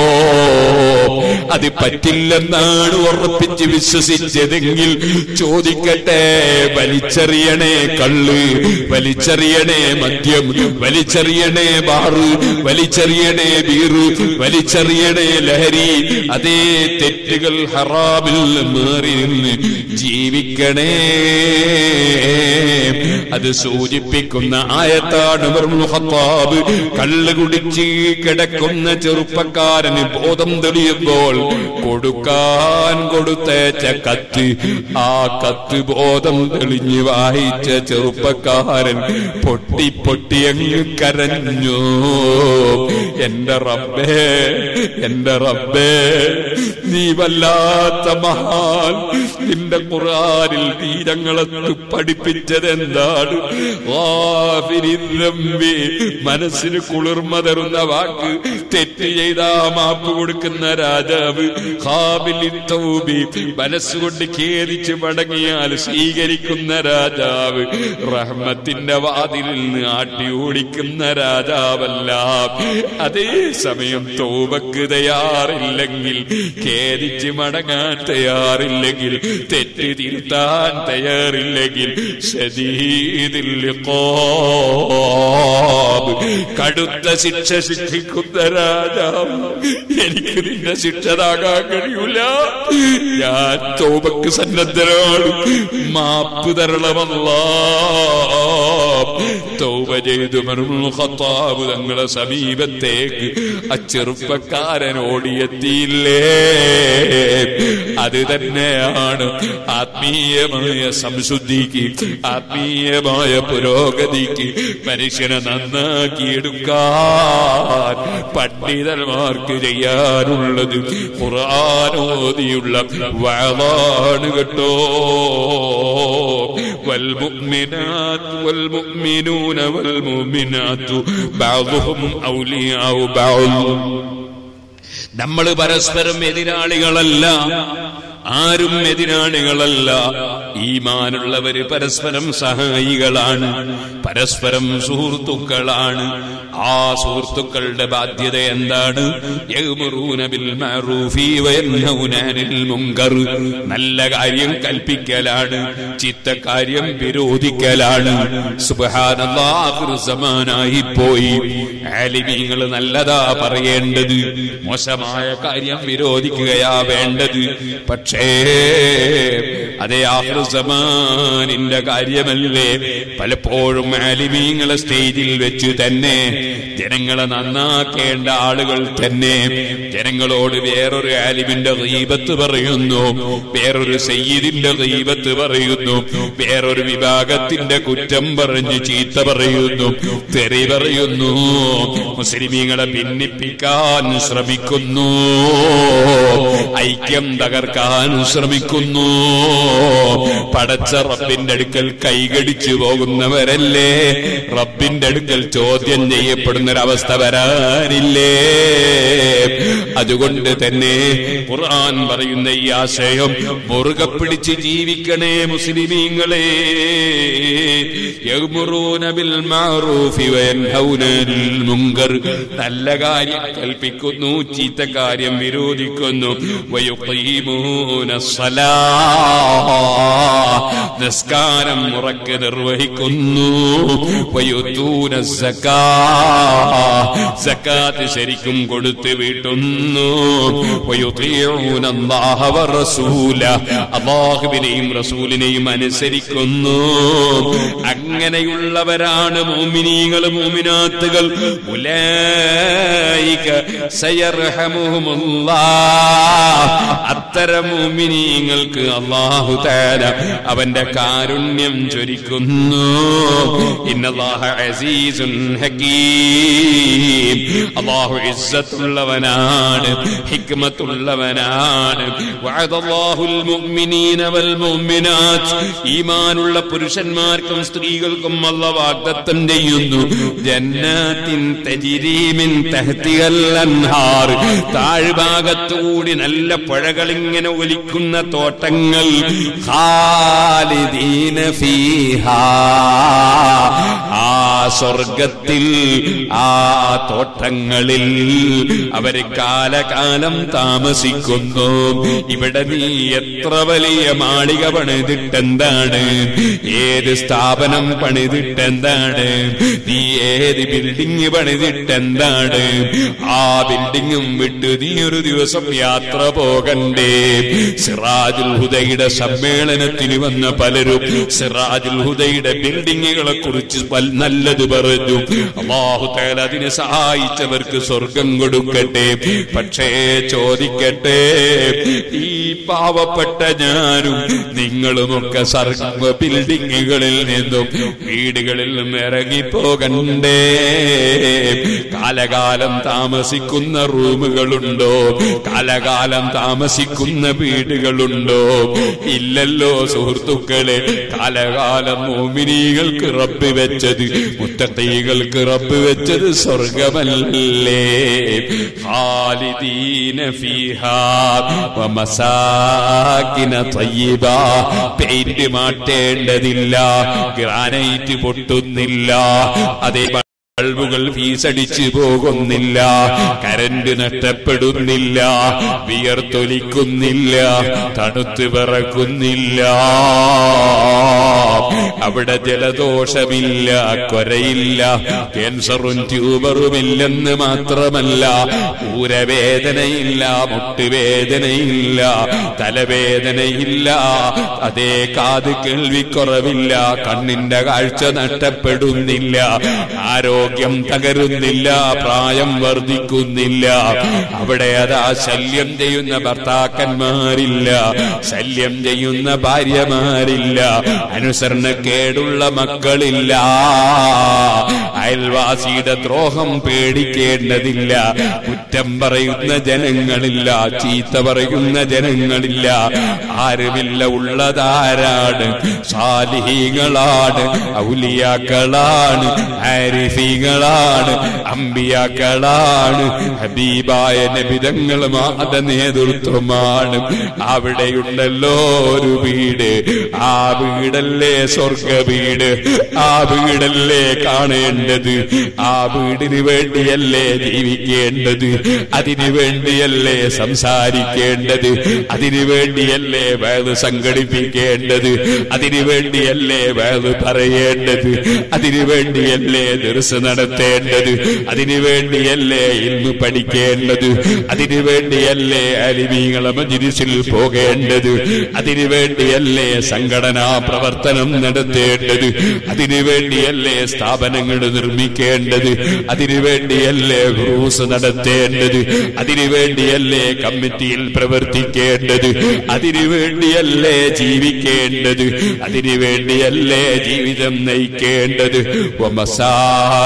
അത് പറ്റില്ലെന്നാണ് ഉറപ്പിച്ച് വിശ്വസിച്ചതെങ്കിൽ ചോദിക്കട്ടെ വലിച്ചെറിയണേ കള്ള് വലിച്ചെറിയണേ മദ്യം വലിച്ചെറിയണേ ബാറ് വലിച്ചെറിയണേ ബീറ് വലിച്ചെറിയണേ ലഹരി അതേ തെറ്റുകൾ ഹറാമിൽ മാറി നിന്ന് ജീവിക്കണേ അത് സൂചിപ്പിക്കുന്ന ആയത്താണ് ഉമർ ഇബ്നുൽ ഖത്താബ് കള്ള് കുടിച്ച് കിടക്കുന്ന ചെറുപ്പക്കാരന് ബോധം തെളിയുമ്പോൾ കൊടുക്കാൻ കൊടുത്തേച്ച കത്ത് ആ കത്ത് ബോധം തെളിഞ്ഞ് വായിച്ച ചെറുപ്പക്കാരൻ പൊട്ടി പൊട്ടി അങ്ങ് കരഞ്ഞു എന്റെ റബ്ബേ എന്റെ റബ്ബേ നീ വല്ലാത്ത മഹാൻ നിന്റെ ഖുർആനിൽ തീരങ്ങളെ പഠിപ്പിച്ചത് എന്താണ് ഗാഫിരിദ്ദംബി. മനസ്സിന് കുളിർമ തരുന്ന വാക്ക് തെറ്റ് ചെയ്താ മാപ്പ് കൊടുക്കുന്ന രാജാവ് ഖാബിലി തൗബി. മനസ്സുകൊണ്ട് ഖേദിച്ച് മടങ്ങിയാൽ സ്വീകരിക്കുന്ന രാജാവ് റഹ്മത്തിന്റെ വാതിലിൽ നിന്ന് ആട്ടി ഓടിക്കുന്ന രാജാവല്ല അതേ സമയം തോബക്ക് തയ്യാറില്ലെങ്കിൽ ഖേദിച്ച് മടങ്ങാൻ തയ്യാറില്ലെങ്കിൽ തെറ്റ് തിരുത്താൻ തയ്യാറില്ലെങ്കിൽ ശരീതിൽ കടുത്ത ശിക്ഷ ശിക്ഷിക്കുന്ന രാജാവ് എനിക്ക് നിന്റെ ശിക്ഷ താകാൻ കഴിയൂല ഞാൻ തോബക്ക് സന്നദ്ധനാണ് മാപ്പ് തരണമല്ല തൗബ ചെയ്തു മറുമുൽ ഖത്താബ് തങ്ങളെ സമീപത്തേക്ക് ആ ചെറുപ്പക്കാരൻ ഓടിയെത്തിയില്ലേ അത് തന്നെയാണ് ആത്മീയമായ സംശുദ്ധിക്ക് ആത്മീയമായ പുരോഗതിക്ക് മനുഷ്യനെ നന്നാക്കിയെടുക്കാൻ പണ്ഡിതന്മാർക്ക് ചെയ്യാനുള്ളത് ഖുർആാനോദിയുള്ള വാളാണ് കേട്ടോ والمؤمنات والمؤمنون والمؤمنات بعضهم أولياء بعض നമ്മൾ പരസ്പരം എതിരാളികളല്ല ആരും എതിരാളികളല്ല ഈമാനുള്ളവര് പരസ്പരം സഹായികളാണ് പരസ്പരം സുഹൃത്തുക്കളാണ് ആ സുഹൃത്തുക്കളുടെ ബാധ്യത എന്താണ് യഅ്മുറൂന ബിൽ മഅറൂഫി വയൻഹൗന അനിൽ മുൻകർ നല്ല കാര്യം കൽപ്പിക്കലാണ് ചിത്തക്കാര്യം വിരോധിക്കലാണ് സുബ്ഹാനല്ലാഹ് സമാനായി പോയി ആലിമീങ്ങൾ നല്ലതാ പറയേണ്ടത് മോശമായ കാര്യം വിരോധിക്കുകയാ വേണ്ടത് പക്ഷേ അതേ ആഹ്റുസമാനിന്റെ കാര്യമല്ലേ പലപ്പോഴും ആലിമീങ്ങളെ സ്റ്റേജിൽ വെച്ച് തന്നെ ജനങ്ങളെ നന്നാക്കേണ്ട ആളുകൾ തന്നെ ജനങ്ങളോട് വേറൊരു ആലിമിന്റെ ഗീബത്ത് പറയുന്നു വേറൊരു സയ്യിദിന്റെ ഗീബത്ത് പറയുന്നു വേറൊരു വിഭാഗത്തിന്റെ കുറ്റം പറഞ്ഞ് ചീത്ത പറയുന്നു തെറി പറയുന്നു മുസ്ലിമീങ്ങളെ ഭിന്നിപ്പിക്കാൻ ശ്രമിക്കുന്നു ഐക്യം തകർക്കാൻ ശ്രമിക്കുന്നു പടച്ച റബ്ബിന്റെ അടുക്കൽ കൈകടിച്ചു പോകുന്നവരല്ലേ റബ്ബിന്റെ അടുക്കൽ ചോദ്യം ചെയ്യപ്പെടുന്ന ഒരവസ്ഥ വരാനില്ലേ അതുകൊണ്ട് തന്നെ ഖുർആൻ പറയുന്ന ഈ ആശയം മുറുകെ പിടിച്ച് ജീവിക്കണേ മുസ്ലിമീങ്ങളെ യഗ്മുറൂന ബിൽ മഅറൂഫി വയൻഹൗന അനിൽ മുങ്കർ നല്ല കാര്യം കൽപ്പിക്കുന്നു ചീത്ത കാര്യം വിരോധിക്കുന്നു വയുഖീമൂന സ്വലാ നിസ്കാരം മുറക്ക് നിർവഹിക്കുന്നു വയുത്തൂന സക്കാ സക്കാത്ത് ശരിക്കും കൊടുത്ത് വീട്ടുന്നു വയുതീഊന അല്ലാഹ വറസൂല അല്ലാഹുവിനെയും റസൂലിനെയും അനുസരിക്കുന്നു അങ്ങനെയുള്ളവരാണ് മോമിനീങ്ങൾ മോമിനാത്തുകൾ ഉലൈക സയർഹമുഹുമുല്ലാഹ് അത്തരം മോമിനീങ്ങൾക്ക് അല്ലാഹു തആല അവന്റെ കാരുണ്യം ചൊരിക്കുന്നു ഇന്നല്ലാഹ അസീസുൻ ഹകീം അല്ലാഹു ഇസ്സത്തുള്ളവനാണ് ഹിക്മത്തുള്ളവനാണ് വഅദല്ലാഹുൽ മുഅ്മിനീന വൽ മുഅ്മിനാത്ത് ഈമാനുള്ള പുരുഷന്മാർക്കും സ്ത്രീകൾക്കും അല്ല വാഗ്ദത്തം ചെയ്യുന്നു ജന്നാത്തിൻ തജിരീമിൻ തഹ്തിഹൽ അൻഹാർ താഴ്ഭാഗത്തുകൂടി നല്ല പുഴകളിങ്ങനെ ഒലിക്കുന്ന തോട്ടങ്ങൾ ഖാലിദീന ഫീഹാ ആ സ്വർഗത്തിൽ ആ തോട്ടങ്ങളിൽ അവര് കാലകാലം താമസിക്കുന്നു ഇവിടെ നീ എത്ര വലിയ മാളിക പണിതിട്ടെന്താണ് ഏത് സ്ഥാപനം പണിതിട്ടെന്താണ് നീ ഏത് ബിൽഡിംഗ് പണിതിട്ടെന്താണ് ആ ബിൽഡിങ്ങും വിട്ട് നീ ഒരു ദിവസം യാത്ര പോകണ്ടേ സിറാജുൽ ഹുദയുടെ സമ്മേളനത്തിന് വന്ന പലരും സിറാജുൽ ഹുദയുടെ ബിൽഡിങ്ങുകളെ കുറിച്ച് പൽ- നല്ലത് പറഞ്ഞു അള്ളാഹു തആല അതിനെ സഹായിച്ചവർക്ക് സ്വർഗം കൊടുക്കട്ടെ പക്ഷേ ചോദിക്കട്ടെ ഈ പാവപ്പെട്ട ഞാനും നിങ്ങളുമൊക്കെ സർവ ബിൽഡിങ്ങുകളിൽ നിന്നും വീടുകളിൽ നിന്നും ഇറങ്ങിപ്പോകണ്ടേ കാലകാലം താമസിക്കുന്ന റൂമുകളുണ്ടോ കാലകാലം താമസിക്കുന്ന വീടുകളുണ്ടോ ഇല്ലല്ലോ സുഹൃത്തുക്കളെ കാലകാലം മോമിനികൾക്ക് റബ്ബ് വെച്ചത് മുത്തത്തീകൾക്ക് റബ്ബ് വെച്ചത് സ്വർഗമല്ലേ ഖാലിദീന ഫീഹാ വമസാകിന തയ്യിബ പെയിന്റ് മാറ്റേണ്ടതില്ല ഗ്രാനൈറ്റ് പൊട്ടുന്നില്ല അതേ ബൾബുകൾ ഫീസടിച്ചു പോകുന്നില്ല കരണ്ട് നഷ്ടപ്പെടുന്നില്ല വിയർത്തൊലിക്കുന്നില്ല തണുത്ത് വിറക്കുന്നില്ല അവിടെ ജലദോഷമില്ല കൊരയില്ല ക്യാൻസറും ട്യൂമറുമില്ലെന്ന് മാത്രമല്ല ഊരവേദനയില്ല മുട്ടുവേദനയില്ല തലവേദനയില്ല അതേ കാത് കേൾവിക്കുറവില്ല കണ്ണിന്റെ കാഴ്ച നഷ്ടപ്പെടുന്നില്ല ആരോഗ്യം തകരുന്നില്ല പ്രായം വർദ്ധിക്കുന്നില്ല അവിടെ അതാ ശല്യം ചെയ്യുന്ന ഭർത്താക്കന്മാരില്ല ശല്യം ചെയ്യുന്ന ഭാര്യമാരില്ല അനുസരണക്കേടുള്ള മക്കളില്ല അയൽവാസിയുടെ ദ്രോഹം പേടിക്കേണ്ടതില്ല കുറ്റം പറയുന്ന ജനങ്ങളില്ല ചീത്ത പറയുന്ന ജനങ്ങളില്ല ആരുമില്ല ഉള്ളതാരാണ് സാലിഹികളാണ് ഔലിയാക്കളാണ് ആരിഫികളാണ് അമ്പിയാക്കളാണ് ഹബീബായ നബിതങ്ങൾ മാത നേതൃത്വമാണ് അവിടെയുണ്ടല്ലോ ഒരു വീട് ആ വീടല്ലേ സ്വർഗ വീട് ആ വീടല്ലേ കാണേണ്ടത് ആ വീടിന് വേണ്ടിയല്ലേ ജീവിക്കേണ്ടത് അതിനു വേണ്ടിയല്ലേ സംസാരിക്കേണ്ടത് അതിനു വേണ്ടിയല്ലേ വേത് സംഘടിപ്പിക്കേണ്ടത് അതിനു വേണ്ടിയല്ലേ വേത് പറയേണ്ടത് അതിനു വേണ്ടിയല്ലേ ദർസ് നടത്തേണ്ടത് അതിനു വേണ്ടിയല്ലേ ഇന്ന് പഠിക്കേണ്ടത് അതിനു വേണ്ടിയല്ലേ അലിമീങ്ങളെ മജിരിസിൽ പോകേണ്ടത് അതിനു വേണ്ടിയല്ലേ സംഘടനാ പ്രവർത്തനം നടത്തേണ്ടത് അതിനു വേണ്ടിയല്ലേ സ്ഥാപനങ്ങൾ നിർമ്മിക്കേണ്ടത് അതിനു വേണ്ടിയല്ലേ ക്രൂസ് നടത്തേണ്ടത് അതിനു വേണ്ടിയല്ലേ കമ്മിറ്റിയിൽ പ്രവർത്തിക്കേണ്ടത് അതിനു വേണ്ടിയല്ലേ ജീവിക്കേണ്ടത് അതിനു വേണ്ടിയല്ലേ ജീവിതം നയിക്കേണ്ടത് വമസാ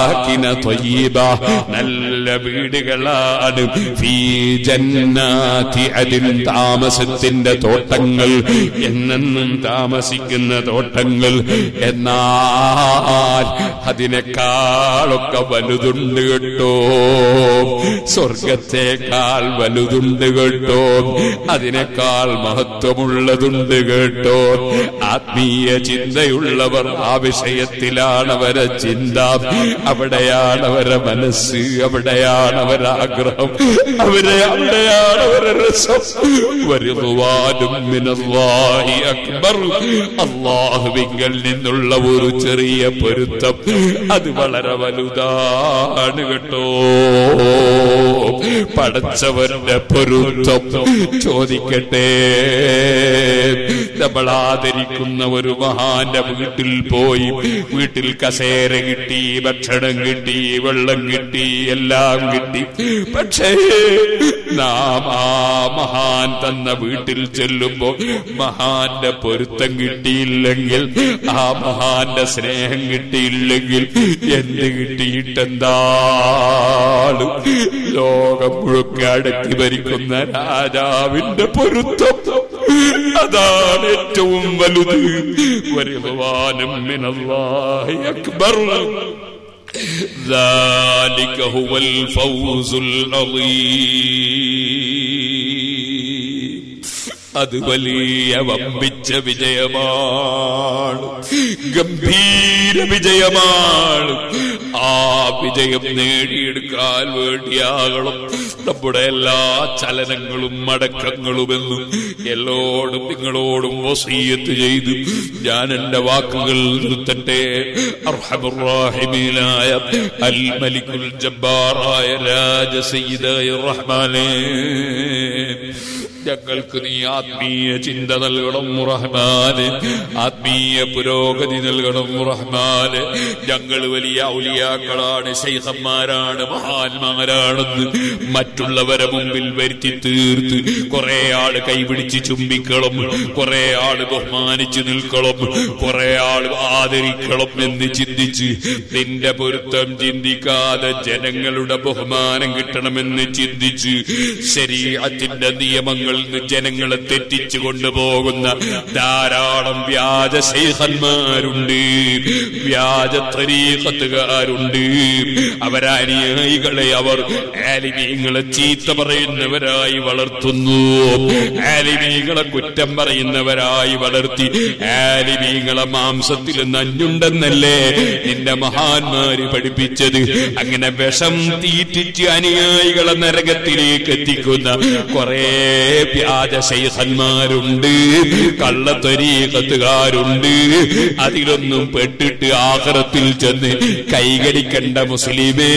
മസാകിന ത്വയ്യിബ നല്ല വീടുകളാണ് ഫീ ജന്നാതി അതിൻ താമസത്തിന്റെ തോട്ടങ്ങൾ എന്നെന്നും താമസിക്കുന്ന തോട്ടങ്ങൾ എന്നാൽ അതിനേക്കാളൊക്കെ വലുതുണ്ട് കേട്ടോ സ്വർഗത്തേക്കാൾ വലുതുണ്ട് കേട്ടോ അതിനേക്കാൾ മഹത്വമുള്ളതുണ്ട് കേട്ടോ ആത്മീയ ചിന്തയുള്ളവർ ആ വിഷയത്തിലാണ് അവരെ ചിന്ത അവിടെയാണ് അവരെ മനസ്സ് അവിടെയാണ് അവരെ ആഗ്രഹം അവരെ അവിടെയാണ് അവരെ രസം വരുവാനും മിനല്ലാഹി അക്ബർ അള്ളാഹുവിങ്കൽ നിന്നുള്ള ഒരു ചെറിയ പൊരുത്തം അത് വളരെ വലുതാണ് കേട്ടോ പടച്ചവരുടെ പൊരുത്തം ചോദിക്കട്ടെ നമ്മൾ ആദരിക്കുന്ന ഒരു മഹാന്റെ വീട്ടിൽ പോയി വീട്ടിൽ കസേര കിട്ടി ഭക്ഷണം കിട്ടി വെള്ളം കിട്ടി എല്ലാം കിട്ടി പക്ഷേ നാം ആ മഹാൻ തന്ന വീട്ടിൽ ചെല്ലുമ്പോ മഹാന്റെ പൊരുത്തം കിട്ടിയില്ലെങ്കിൽ ആ മഹാന്റെ സ്നേഹം കിട്ടിയില്ലെങ്കിൽ എന്ത് കിട്ടിയിട്ടെന്താണ് ലോകം മുഴുക്കെ അടക്കി ഭരിക്കുന്ന രാജാവിന്റെ പൊരുത്തം അതാണ് ഏറ്റവും വലുത് വരുവാനും മിനല്ലാഹി അക്ബർ ذلك هو الفوز العظيم അത് വലിയ വമ്പിച്ച വിജയമാണ് ഗംഭീര വിജയമാണ് ആ വിജയം നേടിയെടുക്കാൻ വേണ്ടിയാകണം നമ്മുടെ എല്ലാ ചലനങ്ങളും മടക്കങ്ങളുമെന്നും എല്ലോടും നിങ്ങളോടും വസീയത്ത് ചെയ്തു ഞാൻ എന്റെ വാക്കുകൾ നിർത്തട്ടെ അർഹമുറാഹിമീനായ അൽ മലിക്കുൽ ജബ്ബാറായ രാജസയ്യിദായ റഹ്മാനേ ഞങ്ങൾക്ക് നീ ആത്മീയ ചിന്ത നൽകണം റഹ്മാന് ആത്മീയ പുരോഗതി നൽകണം റഹ്മാന് ഞങ്ങൾ വലിയ ഔലിയാക്കളാണ് ശൈഖന്മാരാണ് മഹാന്മാരാണെന്ന് മറ്റുള്ളവരെ മുമ്പിൽ വരുത്തി തീർത്ത് കുറെ ആള് കൈപിടിച്ച് ചുംബിക്കണം കുറെ ആള് ബഹുമാനിച്ചു നിൽക്കണം കുറെ ആള് ആദരിക്കണം എന്ന് ചിന്തിച്ച് നിന്റെ പൊരുത്തം ചിന്തിക്കാതെ ജനങ്ങളുടെ ബഹുമാനം കിട്ടണമെന്ന് ചിന്തിച്ച് ശരീരത്തിന്റെ നിയമങ്ങളിൽ നിന്ന് ജനങ്ങളെ തെറ്റിച്ചു കൊണ്ടുപോകുന്ന ധാരാളം വ്യാജ ശേഖന്മാരുണ്ട് വ്യാജ തരീഖത്തുകാരുണ്ട് അവരനുയായികളെ അവർ ആലിമീങ്ങളെ ചീത്ത പറയുന്നവരായി വളർത്തുന്നു ആലിമീങ്ങളെ കുറ്റം പറയുന്നവരായി വളർത്തി ആലിമീങ്ങളെ മാംസത്തിൽ നഞ്ഞുണ്ടെന്നല്ലേ നിന്റെ മഹാന്മാര് പഠിപ്പിച്ചത് അങ്ങനെ വിഷം തീറ്റിച്ച് അനുയായികളെ നരകത്തിലേക്ക് എത്തിക്കുന്ന കുറേ വ്യാജ ശൈഖന്മാരുണ്ട് കള്ളത്തൊരീകത്തുകാരുണ്ട് അതിലൊന്നും പെട്ടിട്ട് ആഹ്റത്തിൽ ചെന്ന് കൈകടിക്കണ്ട മുസ്ലിമേ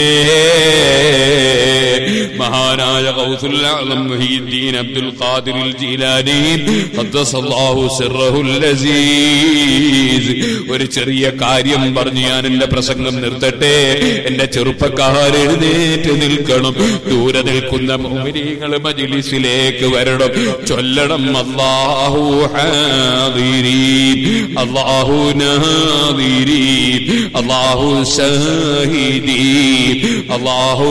മഹാനായ ഖൗസുൽ മുഹീദ്ദീൻ അബ്ദുൽ ഖാദിർ ജീലാനി ഖദ്ദസല്ലാഹു സിർറഹുൽ അസീസ് ഒരു ചെറിയ കാര്യം പറഞ്ഞ് ഞാൻ എന്റെ പ്രസംഗം നിർത്തട്ടെ എന്റെ ചെറുപ്പക്കാർ എഴുന്നേറ്റ് നിൽക്കണം ദൂരെ നിൽക്കുന്ന മോമിനികൾ മജിലിസിലേക്ക് വരണം ചൊല്ലണം അല്ലാഹു ഹാദിരീൻ അല്ലാഹു നാദിരീൻ അല്ലാഹു ഷാഹിദീൻ അല്ലാഹു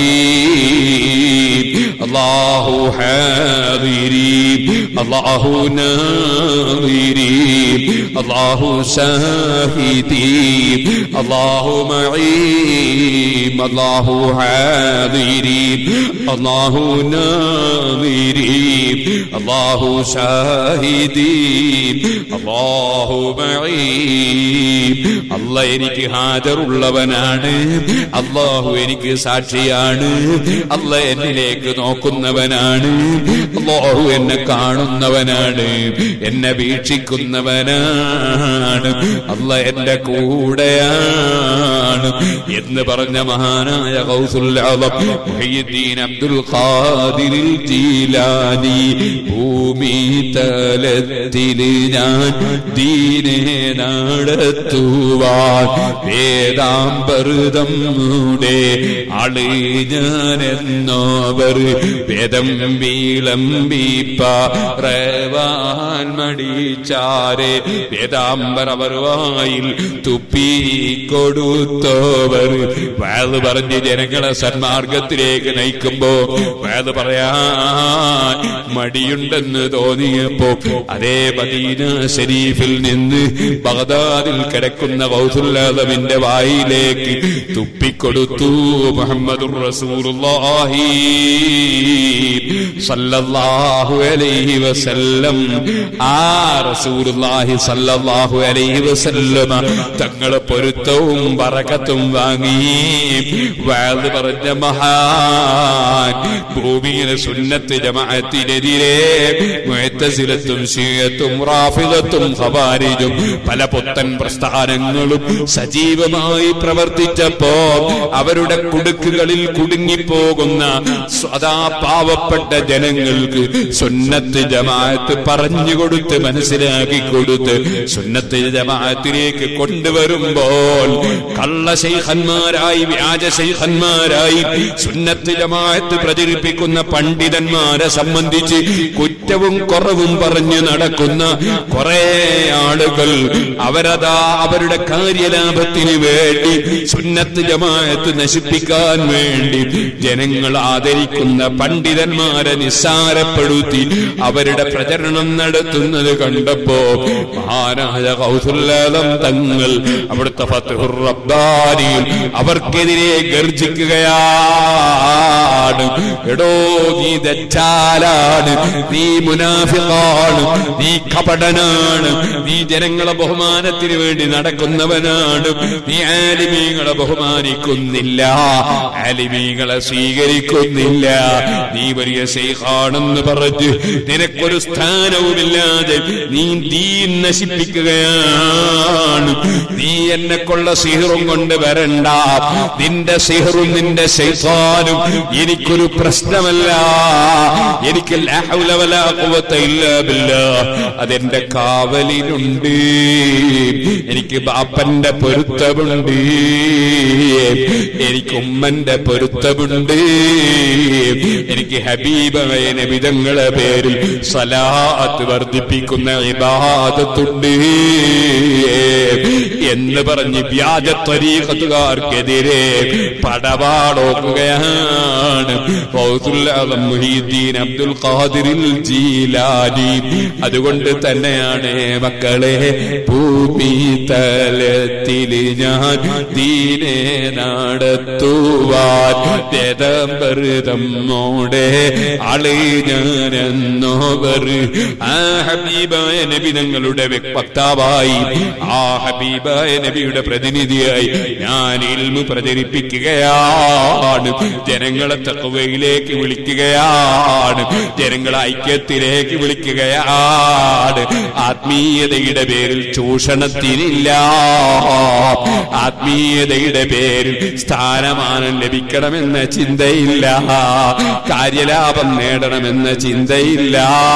മഈൻ അല്ലാഹു ഹാദിരീൻ അല്ലാഹു നാദിരീൻ അല്ലാഹു ഷാഹിദീൻ അല്ലാഹു മഈൻ അല്ലാഹു ഹാദിരീൻ അല്ലാഹു നാദിരീൻ അല്ലാഹു ഷാഹിദീൻ അല്ലാഹു മഈൻ അല്ല എനിക്ക് ഹാജറുള്ളവനാണ് അള്ളാഹു എനിക്ക് സാക്ഷിയാണ് അല്ല എന്നിലേക്ക് നോക്കുന്നവനാണ് അള്ളാഹു എന്നെ കാണുന്നവനാണ് എന്നെ വീക്ഷിക്കുന്നവനാണ് അല്ല എന്റെ കൂടെയാണ് എന്ന് പറഞ്ഞ മഹാനായ ഗൗസുൽ ആലം മുഹയ്യിദ്ദീൻ അബ്ദുൽ ഖാദിർ ജീലാനി ഭൂമി തലത്തിൽ ഞാൻ ദീനെ നടത്തുവാൻ വേദാമ്പൃതം മൂടെ ആള് ഞാനെന്നോവർ വേദം വീളമ്പിപ്പാൻ മടിച്ചാരെ വേദാംബരവർ വായിൽ തുപ്പി കൊടുത്തൊരാ എന്നോവർ വയത് പറഞ്ഞ് ജനങ്ങളെ സന്മാർഗത്തിലേക്ക് നയിക്കുമ്പോ വയത് പറയാൻ മടിയുണ്ടെന്ന് തോന്നിയപ്പോ അതേ മദീന ഷരീഫിൽ നിന്ന് ബഗ്ദാദിൽ കിടക്കുന്ന കൗസുല്ലാദമിന്റെ വായിലേക്ക് തുപ്പിക്കൊടുത്തു മുഹമ്മദുർ റസൂലുള്ളാഹി സല്ലല്ലാഹു അലൈഹി വസല്ലം ആ റസൂലുള്ളാഹി സല്ലല്ലാഹു അലൈഹി വസല്ലമ തങ്ങളെ പൊരുത്തവും ബറക്കത്തും വാങ്ങി വാത് പറഞ്ഞ മഹാൻ ഭൂമിയിലെ സുന്നത്ത് ജമാഅത്തിനെതിരെ മുഅത്തസിലത്തും ഷിയത്തും റാഫിദത്തും ഖവാരിജും പല പുത്തൻ പ്രസ്ഥാനങ്ങളും സജീവമായി പ്രവർത്തിച്ചപ്പോ അവരുടെ കുടുക്കുകളിൽ കുടുങ്ങിപ്പോകുന്ന സദാ പാവപ്പെട്ട ജനങ്ങൾക്ക് സുന്നത്ത് ജമാഅത്ത് പറഞ്ഞുകൊടുത്ത് മനസ്സിലാക്കി കൊടുത്ത് സുന്നത്ത് ജമാഅത്തിലേക്ക് കൊണ്ടുവരുമ്പോൾ കള്ള ശൈഖന്മാരായി വ്യാജ ശൈഖന്മാരായി സുന്നത്ത് ജമാഅത്ത് പ്രചരിപ്പിക്കുന്ന പണ്ഡിതന്മാരെ സംബന്ധിച്ച് കുറ്റവും കുറവും പറഞ്ഞു നടക്കുന്ന കുറെ ആളുകൾ അവരതാ അവരുടെ കാര്യലാഭത്തിന് വേണ്ടി സുന്നത്ത് ജമാഅത്ത് നശിപ്പിക്കാൻ വേണ്ടി ജനങ്ങൾ ആദരിക്കുന്ന പണ്ഡിതന്മാരെ നിസ്സാരപ്പെടുത്തി അവരുടെ പ്രചരണം നടത്തുന്നത് കണ്ടപ്പോ മഹാനായ കൗസുല്ലാദം തങ്ങൾ അവിടുത്തെ ഫത്തുഹുർ റബ്ബാനിയിൽ അവർക്കെതിരെ ഗർജിക്കുകയാണ് എടോ നീ ദച്ചാലാണ് നീ മുനാഫിഖാണ് നീ കപടനാണ് നീ ജനങ്ങളെ ബഹുമാനത്തിന് വേണ്ടി നടക്കുന്നവനാണ് നീ ആലിമീങ്ങളെ ബഹുമാനിക്കുന്നില്ല ആലിമീങ്ങളെ സ്വീകരിക്കുന്നില്ല നീ വലിയ ശൈഖാണെന്ന് പറഞ്ഞ് നിനക്കൊരു സ്ഥാനവുമില്ലാതെ നീ ദീൻ നശിപ്പിക്കുകയാണ് നീ എന്നെ കൊള്ള സിഹറും കൊണ്ട് വരണ്ട നിന്റെ സിഹറും നിന്റെ ശൈത്താനും എനിക്കൊരു പ്രശ്നമല്ല എനിക്ക് ലാ ഹൗല വലാ ഖുവത ഇല്ലാ ബില്ലാഹ്. അതെന്റെ കാവലിനുണ്ട് എനിക്ക് ബാപ്പന്റെ പൊരുത്തമുണ്ട് എനിക്ക് ഉമ്മന്റെ പൊരുത്തമുണ്ട് എനിക്ക് ഹബീബായ നബിതങ്ങളെ പേരിൽ സലാത്ത് വർദ്ധിപ്പിക്കുന്ന ഇബാദത്തുണ്ട് എന്ന് പറഞ്ഞ് വ്യാജ ത്വരീഖത്തുകാർക്കെതിരെ പടവാളോക്കുകയാണ് ഫൗസുൽ ആലം മുഹീദ്ദീൻ അബ്ദുൽ ഖാദിറിൽ ജീലാനി അതുകൊണ്ട് തന്നെയാണ് മക്കളെ ഭൂമി തലത്തിൽ ഞാൻ ദീനെ നടത്തുവാൻ രഥംബൃതമ്മോടെ ആളെ ഞാനെന്നോവർ ആ ഹബീബായ നബി ഞങ്ങളുടെ വക്താവായി ആ ഹബീബായ നബിയുടെ പ്രതിനിധിയായി ഞാൻ ഇൽമു പ്രചരിപ്പിക്കുകയാണ് ജനങ്ങളെ തക്കവയിലേക്ക് വിളിക്കുകയാണ് ജനങ്ങളെ ഐക്യത്തിലേക്ക് വിളിക്കുകയാണ് ആത്മീയതയുടെ പേരിൽ ചൂഷണത്തിനില്ല ആത്മീയതയുടെ പേരിൽ സ്ഥാനമാനം ലഭിക്കണമെന്ന ചിന്തയില്ല കാര്യലാഭം നേടണമെന്ന ചിന്തയില്ല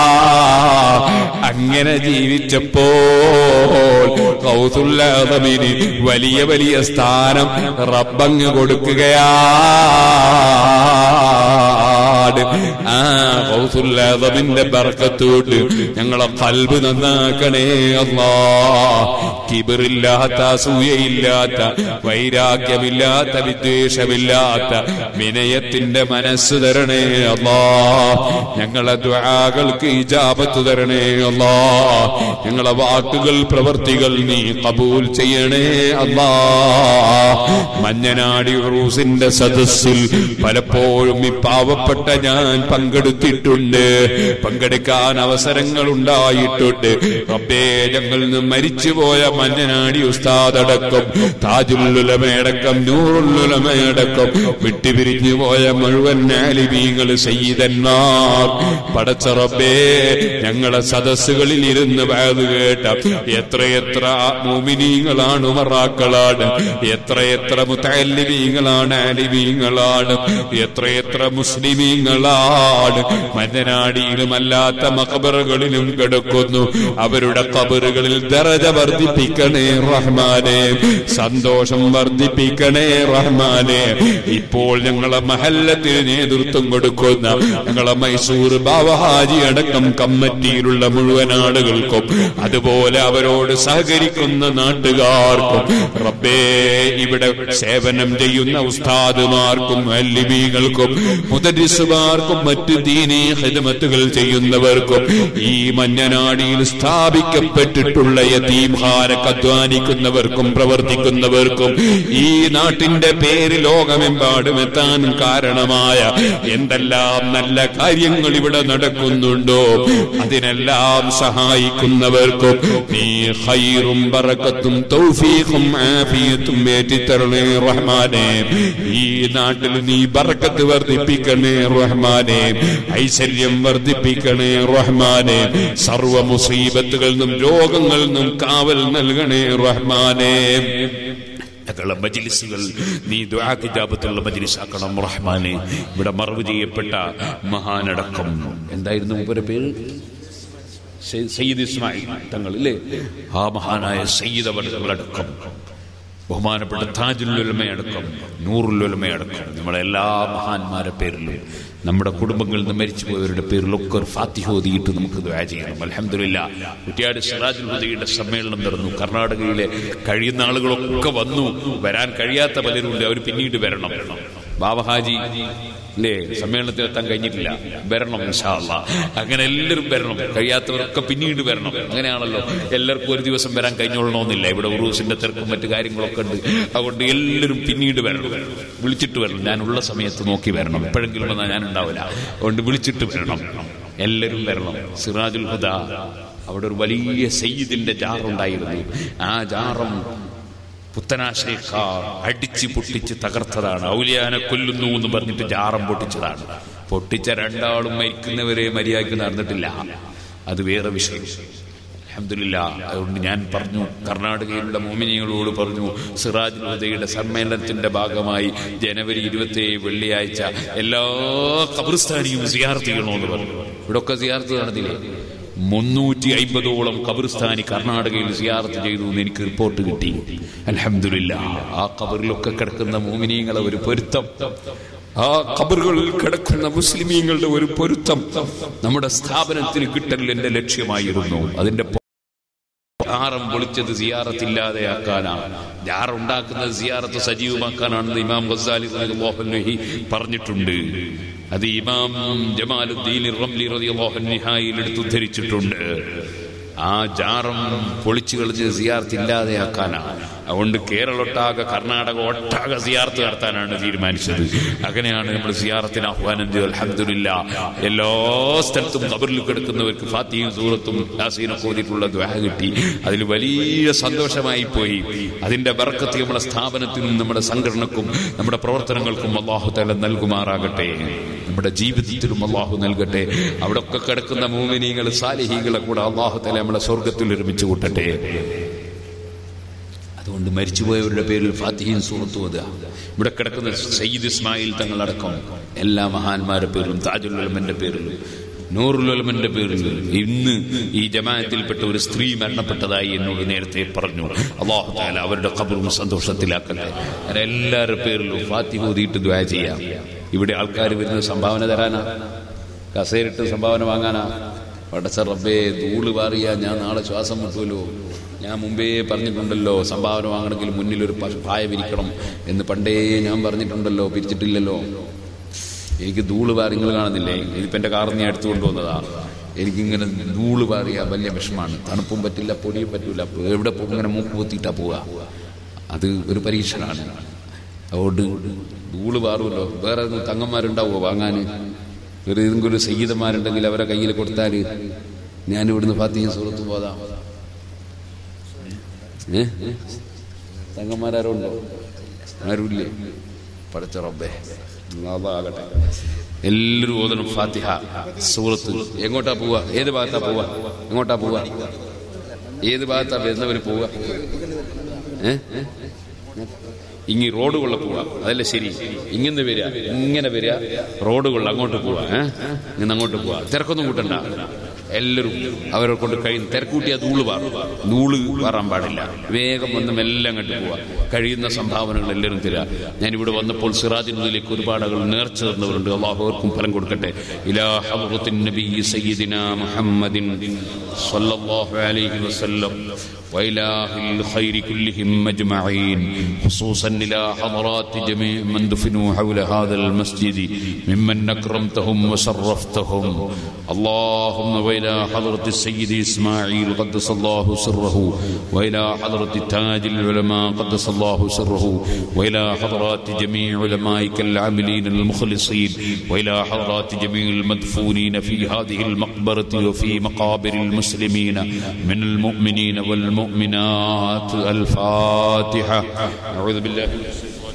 അങ്ങനെ ജീവിച്ചപ്പോൾ കൗസുല്ലാദമിന് വലിയ വലിയ സ്ഥാനം റബ്ബങ്ങ് കൊടുക്കുകയാണ് ആ കൗസുല്ലാദമിന്റെ ബർക്കത്തോട്ട് ഞങ്ങളെ കൽബ് നന്നാക്കണേ അല്ലാ കിബിറില്ലാത്ത അസൂയയില്ലാത്ത വൈരാഗ്യമില്ലാത്ത വിദ്വേഷമില്ലാത്ത വിനയത്തിന്റെ മനസ്സ് തരണേ അല്ലാ ഞങ്ങളെ ദ്വാകൾക്ക് ഇജാബത്ത് തരണേ അല്ലാ ഞങ്ങളെ വാക്കുകൾ പ്രവർത്തികൾ നീ കബൂൽ ചെയ്യണേ അല്ലാ മഞ്ഞനാടി റൂസിന്റെ സദസ്സിൽ പലപ്പോഴും ഈ പാവപ്പെട്ട ഞാൻ പങ്കെടുത്തിട്ടുണ്ട് പങ്കെടുക്കാൻ അവസരങ്ങൾ ഉണ്ടായിട്ടുണ്ട് റബ്ബേ ഞങ്ങളിൽ നിന്ന് മരിച്ചുപോയ മഞ്ഞനാടി ഉസ്താദടക്കം താജുല്ലുലമയടക്കം നൂറുല്ലുലമയടക്കം വിട്ടുപിരിഞ്ഞു പോയ മുഴുവൻ ആലിമീങ്ങൾ സയ്യിദന്മാർ പടച്ച റബ്ബേ ഞങ്ങളെ സദസ്സുകളിൽ ഇരുന്ന് വയത് കേട്ട എത്രയെത്ര മോമിനീങ്ങളാണ് ഉമറാക്കളാണ് എത്രയെത്ര മുത്തല്ലിമീങ്ങളാണ് ആലിമീങ്ങളാണ് എത്രയെത്ര മുസ്ലിമീങ്ങൾ മുസ്ലിമീങ്ങളാണ് മഞ്ഞനാടിയിലും അല്ലാത്ത മഖബറുകളിലും കിടക്കുന്നു അവരുടെ കബറുകളിൽ ദറജ വർദ്ധിപ്പിക്കണേ റഹ്മാനെ സന്തോഷം വർദ്ധിപ്പിക്കണേ റഹ്മാനെ ഇപ്പോൾ ഞങ്ങളെ മഹല്ലത്തിന് നേതൃത്വം കൊടുക്കുന്ന ഞങ്ങളെ മൈസൂർ ബാവഹാജി അടക്കം കമ്മിറ്റിയിലുള്ള മുഴുവൻ ആളുകൾക്കും അതുപോലെ അവരോട് സഹകരിക്കുന്ന നാട്ടുകാർക്കും റബ്ബേ ഇവിടെ സേവനം ചെയ്യുന്ന ഉസ്താദുമാർക്കും അല്ലിബീകൾക്കും മുദരിസുമാർക്കും മറ്റ് ദീനീ ഹിദമത്തുകൾ ചെയ്യുന്നവർക്കും ഈ മഞ്ഞനാടിയിൽ സ്ഥാപിക്കപ്പെട്ടിട്ടുള്ള യതീംഹാരക്ക് അധ്വാനിക്കുന്നവർക്കും പ്രവർത്തിക്കുന്നവർക്കും ഈ നാട്ടിന്റെ പേര് ലോകമെമ്പാടും എത്താൻ കാരണമായ എന്തെല്ലാം നല്ല കാര്യങ്ങൾ ഇവിടെ നടക്കുന്നുണ്ടോ അതിനെല്ലാം സഹായിക്കുന്നവർക്കും നീ ഖൈറും ബറക്കത്തും തൗഫീഖും ആഫിയത്തും ഏറ്റിത്തരണേ റഹ്മാനെ ഈ നാട്ടിൽ നീ ബറക്കത്ത് വർദ്ധിപ്പിക്കണേ റഹ്മാനെ ഐശ്വര്യം വർദ്ധിപ്പിക്കണേ റഹ്മാനെ സർവ മുസീബത്തുകളിൽ നിന്നും രോഗങ്ങളിൽ നിന്നും കാവൽ നൽകണേ റഹ്മാനെ ഞങ്ങളുടെ മജിലിസുകൾ നീ ദ്വാക്കിജാപത്തുള്ള മജിലിസാക്കണം റഹ്മാനെ ഇവിടെ മറവ് ചെയ്യപ്പെട്ട മഹാനടക്കം എന്തായിരുന്നു മൂപ്പരുടെ പേര് സയ്യിദ് സയ്യിദ് ഇസ്മായിൽ തങ്ങൾ ഇല്ലേ ആ മഹാനായ സയ്യിദ് അവர்களടക്കം ബഹുമാനപ്പെട്ട താജുല്ലുലമയടക്കം നൂറുല്ലുലമയടക്കം നമ്മളെ എല്ലാ മഹാന്മാരുടെ പേരിലും നമ്മുടെ കുടുംബങ്ങളിൽ നിന്ന് മരിച്ചുപോയവരുടെ പേരിലൊക്കെ ഒരു ഫാത്തിഹ ഓതിയിട്ട് നമുക്ക് ദ്വാ ചെയ്യണം അലഹമില്ല കുറ്റിയാട് സിറാജുൽ ഹുദയുടെ സമ്മേളനം നടന്നു കർണാടകയിലെ കഴിയുന്ന ആളുകളൊക്കെ വന്നു വരാൻ കഴിയാത്ത പലരുണ്ട് അവർ പിന്നീട് വരണം ബാബഹാജി അല്ലേ സമ്മേളനത്തിൽ എത്താൻ കഴിഞ്ഞിട്ടില്ല വരണം ഇൻഷാല്ല അങ്ങനെ എല്ലാവരും വരണം കഴിയാത്തവരൊക്കെ പിന്നീട് വരണം അങ്ങനെയാണല്ലോ എല്ലാവർക്കും ഒരു ദിവസം വരാൻ കഴിഞ്ഞോളണമെന്നില്ല ഇവിടെ ഉറൂസിന്റെ തിരക്കും മറ്റു കാര്യങ്ങളൊക്കെ ഉണ്ട് അതുകൊണ്ട് എല്ലാവരും പിന്നീട് വരണം വിളിച്ചിട്ട് വരണം ഞാൻ ഉള്ള സമയത്ത് നോക്കി വരണം എപ്പോഴെങ്കിലും വന്നാൽ ഞാൻ ഉണ്ടാവില്ല അതുകൊണ്ട് വിളിച്ചിട്ട് വരണം എല്ലാവരും വരണം സിറാജുൽ ഹുദ അവിടെ ഒരു വലിയ സയ്യിദിന്റെ ജാറുണ്ടായിരുന്നു ആ ജാറും പുത്തനാശയക്കാർ അടിച്ച് പൊട്ടിച്ച് തകർത്തതാണ് ഔലിയാനെ കൊല്ലുന്നു എന്ന് പറഞ്ഞിട്ട് ജാറം പൊട്ടിച്ചതാണ് പൊട്ടിച്ച രണ്ടാളും മരിക്കുന്നവരെ മര്യാദയ്ക്ക് നടന്നിട്ടില്ല അത് വേറെ വിഷയം അഹമ്മദില്ല അതുകൊണ്ട് ഞാൻ പറഞ്ഞു കർണാടകയിലുള്ള മോമിനികളോട് പറഞ്ഞു സിറാജ് ഹുദയുടെ സമ്മേളനത്തിന്റെ ഭാഗമായി ജനുവരി ഇരുപത്തി വെള്ളിയാഴ്ച എല്ലാ ഖബർസ്ഥാനിയും സിയാർത്ത് ചെയ്യണമെന്ന് പറഞ്ഞു ഇവിടെ ഒക്കെ സിയാർത്ത് നടന്നില്ലേ മുന്നൂറ്റി അയിമ്പതോളം ഖബർസ്ഥാനി കർണാടകയിൽ സിയാർത്ത് ചെയ്തു എന്ന് എനിക്ക് റിപ്പോർട്ട് കിട്ടി അലഹമില്ല ആ ഖബറിലൊക്കെ കിടക്കുന്ന മോമിനിയങ്ങളെ ഒരു പൊരുത്തം ആ ഖബറുകളിൽ കിടക്കുന്ന മുസ്ലിമീങ്ങളുടെ ഒരു പൊരുത്തം നമ്മുടെ സ്ഥാപനത്തിന് കിട്ടൽ എന്റെ ലക്ഷ്യമായിരുന്നു അതിന്റെ ജാറം പൊളിച്ചത് സിയാറത്തില്ലാതെയാക്കാനാണ് ജാറുണ്ടാക്കുന്നത് സിയാറത്ത് സജീവമാക്കാനാണെന്ന് ഇമാം ഗസാലി റളിയല്ലാഹു പറഞ്ഞിട്ടുണ്ട് അത് ഇമാം ജമാലുദ്ദീൻ റംലി റളിയല്ലാഹു നിഹായിൽ എടുത്ത് ഉദ്ധരിച്ചിട്ടുണ്ട് ആ ജാറം പൊളിച്ചു കളിച്ച് സിയാർത്ത് ഇല്ലാതെയാക്കാനാണ് അതുകൊണ്ട് കേരളൊട്ടാകെ കർണാടക ഒട്ടാകെ സിയാർത്ത് നടത്താനാണ് തീരുമാനിച്ചത് അങ്ങനെയാണ് നമ്മൾ സിയാറത്തിന് ആഹ്വാനം ചെയ്തത് അലഹമില്ല എല്ലാ സ്ഥലത്തും കബറിൽ കിടക്കുന്നവർക്ക് ഫാത്തിയും സൂറത്തും യാസീനൊക്കെ ഓതിയിട്ടുള്ള ദ്വാ കിട്ടി അതിൽ വലിയ സന്തോഷമായി പോയി അതിന്റെ ബർക്കത്ത് നമ്മുടെ സ്ഥാപനത്തിനും നമ്മുടെ സംഘടനക്കും നമ്മുടെ പ്രവർത്തനങ്ങൾക്കും അള്ളാഹു തല നൽകുമാറാകട്ടെ നമ്മുടെ ജീവിതത്തിലും അള്ളാഹു നൽകട്ടെ അവിടെ ഒക്കെ കിടക്കുന്ന മൂമിനികൾ സാലിഹികളെ കൂടെ അള്ളാഹു തല നമ്മളെ സ്വർഗത്തിൽ ഒരുമിച്ച് കൂട്ടട്ടെ അതുകൊണ്ട് മരിച്ചുപോയവരുടെ പേരിൽ ഫാത്തിഹീൻ സൂറത്ത് ഓതുക ഇവിടെ കിടക്കുന്ന സയ്യിദ് ഇസ്മായിൽ തങ്ങളടക്കം എല്ലാ മഹാന്മാരുടെ പേരിലും താജുലുലമന്റെ പേരിലും നൂറുലുലമന്റെ പേരിൽ ഇന്ന് ഈ ജമാഅത്തിൽപ്പെട്ട ഒരു സ്ത്രീ മരണപ്പെട്ടതായി എന്നോട് നേരത്തെ പറഞ്ഞു അള്ളാഹു താല അവരുടെ ഖബറും സന്തോഷത്തിലാക്കട്ടെ അങ്ങനെ എല്ലാവരുടെ പേരിലും ഫാത്തിഹ ഓതിയിട്ട് ദ്വാ ചെയ്യാം ഇവിടെ ആൾക്കാർ വരുന്ന സംഭാവന തരാനാ കസേരിട്ട് സംഭാവന വാങ്ങാനാ പടച്ച റബ്ബേ ധൂള് പാറിയാ ഞാൻ നാളെ ശ്വാസം മുട്ടുമല്ലോ ഞാൻ മുമ്പേ പറഞ്ഞിട്ടുണ്ടല്ലോ സംഭാവന വാങ്ങണമെങ്കിൽ മുന്നിൽ ഒരു പ- പായ വിരിക്കണം എന്ന് പണ്ടേ ഞാൻ പറഞ്ഞിട്ടുണ്ടല്ലോ പിരിച്ചിട്ടില്ലല്ലോ എനിക്ക് ധൂള് പാറി നിങ്ങൾ കാണുന്നില്ലേ ഇതിപ്പോ എന്റെ കാറിൽ ഞാൻ എടുത്തു കൊണ്ടുവന്നതാ എനിക്കിങ്ങനെ ധൂള് പാറിയ വലിയ വിഷമാണ് തണുപ്പും പറ്റില്ല പൊടിയും പറ്റില്ല എവിടെ പോകും ഇങ്ങനെ മൂക്ക് പൊത്തിയിട്ടാ പോവുക അത് ഒരു പരീക്ഷണമാണ് അതുകൊണ്ട് ധൂള് പാറുമല്ലോ വേറെ തങ്ങന്മാരുണ്ടാവുമോ വാങ്ങാൻ ഒരു ഏതെങ്കിലും ഒരു സംഗീതന്മാരുണ്ടെങ്കിൽ അവരെ കയ്യിൽ കൊടുത്താൽ ഞാൻ ഇവിടുന്ന് ഫാത്തിഹ സുഹൃത്ത് പോതാം ഏ തങ്ങന്മാരാരോ ഉണ്ടോ ആരുമില്ലേ പടച്ച റബ്ബേ ആകട്ടെ എല്ലാവരും ഓതണം ഫാത്തിഹ സൂറത്ത് എങ്ങോട്ടാ പോവാ ഏത് ഭാഗത്താ പോവാ എങ്ങോട്ടാ പോവാ ഏത് ഭാഗത്താ വരുന്നവര് പോവാ ഏ ഇങ്ങി റോഡുകളിൽ പോവാ അതല്ലേ ശരി ഇങ്ങനെ വരിക ഇങ്ങനെ വരിക റോഡുകളിൽ അങ്ങോട്ട് പോവാ ഏഹ് ഇങ്ങനെ അങ്ങോട്ട് പോവാ തിരക്കൊന്നും കൂട്ടണ്ട എല്ലാവരും അവരെ കൊണ്ട് കഴിയും തിരക്കൂട്ടിയാൽ നൂള് പാറും നൂള് പാറാൻ പാടില്ല വേഗം വന്ന് മെല്ലെ അങ്ങോട്ട് പോവാ കഴിയുന്ന സംഭാവനകൾ എല്ലാവരും തരിക ഞാനിവിടെ വന്നപ്പോൾ സിറാജിനുള്ളിലേക്ക് ഒരുപാട് ആളുകൾ നേർച്ച തന്നവരുണ്ട് അള്ളാഹു അവർക്കും ഫലം കൊടുക്കട്ടെ ഇലാ ഹദ്റത്തിൻ നബി സയ്യിദിന മുഹമ്മദിൻ സ്വല്ലല്ലാഹു അലൈഹി വസല്ലം وإلى الخير كلهم أجمعين خصوصا إلى حضرات جميع من دفنوا حول هذا المسجد ممن أكرمتهم وشرفتهم اللهم وإلى حضرة السيد إسماعيل قدس الله سره وإلى حضرة تاج العلماء قدس الله سره وإلى حضرات جميع علمائك العاملين المخلصين وإلى حضرات جميع المدفونين في هذه المقبرة وفي مقابر المسلمين من المؤمنين والمؤمنين المؤمنات الفاتحة أعوذ بالله من الشيطان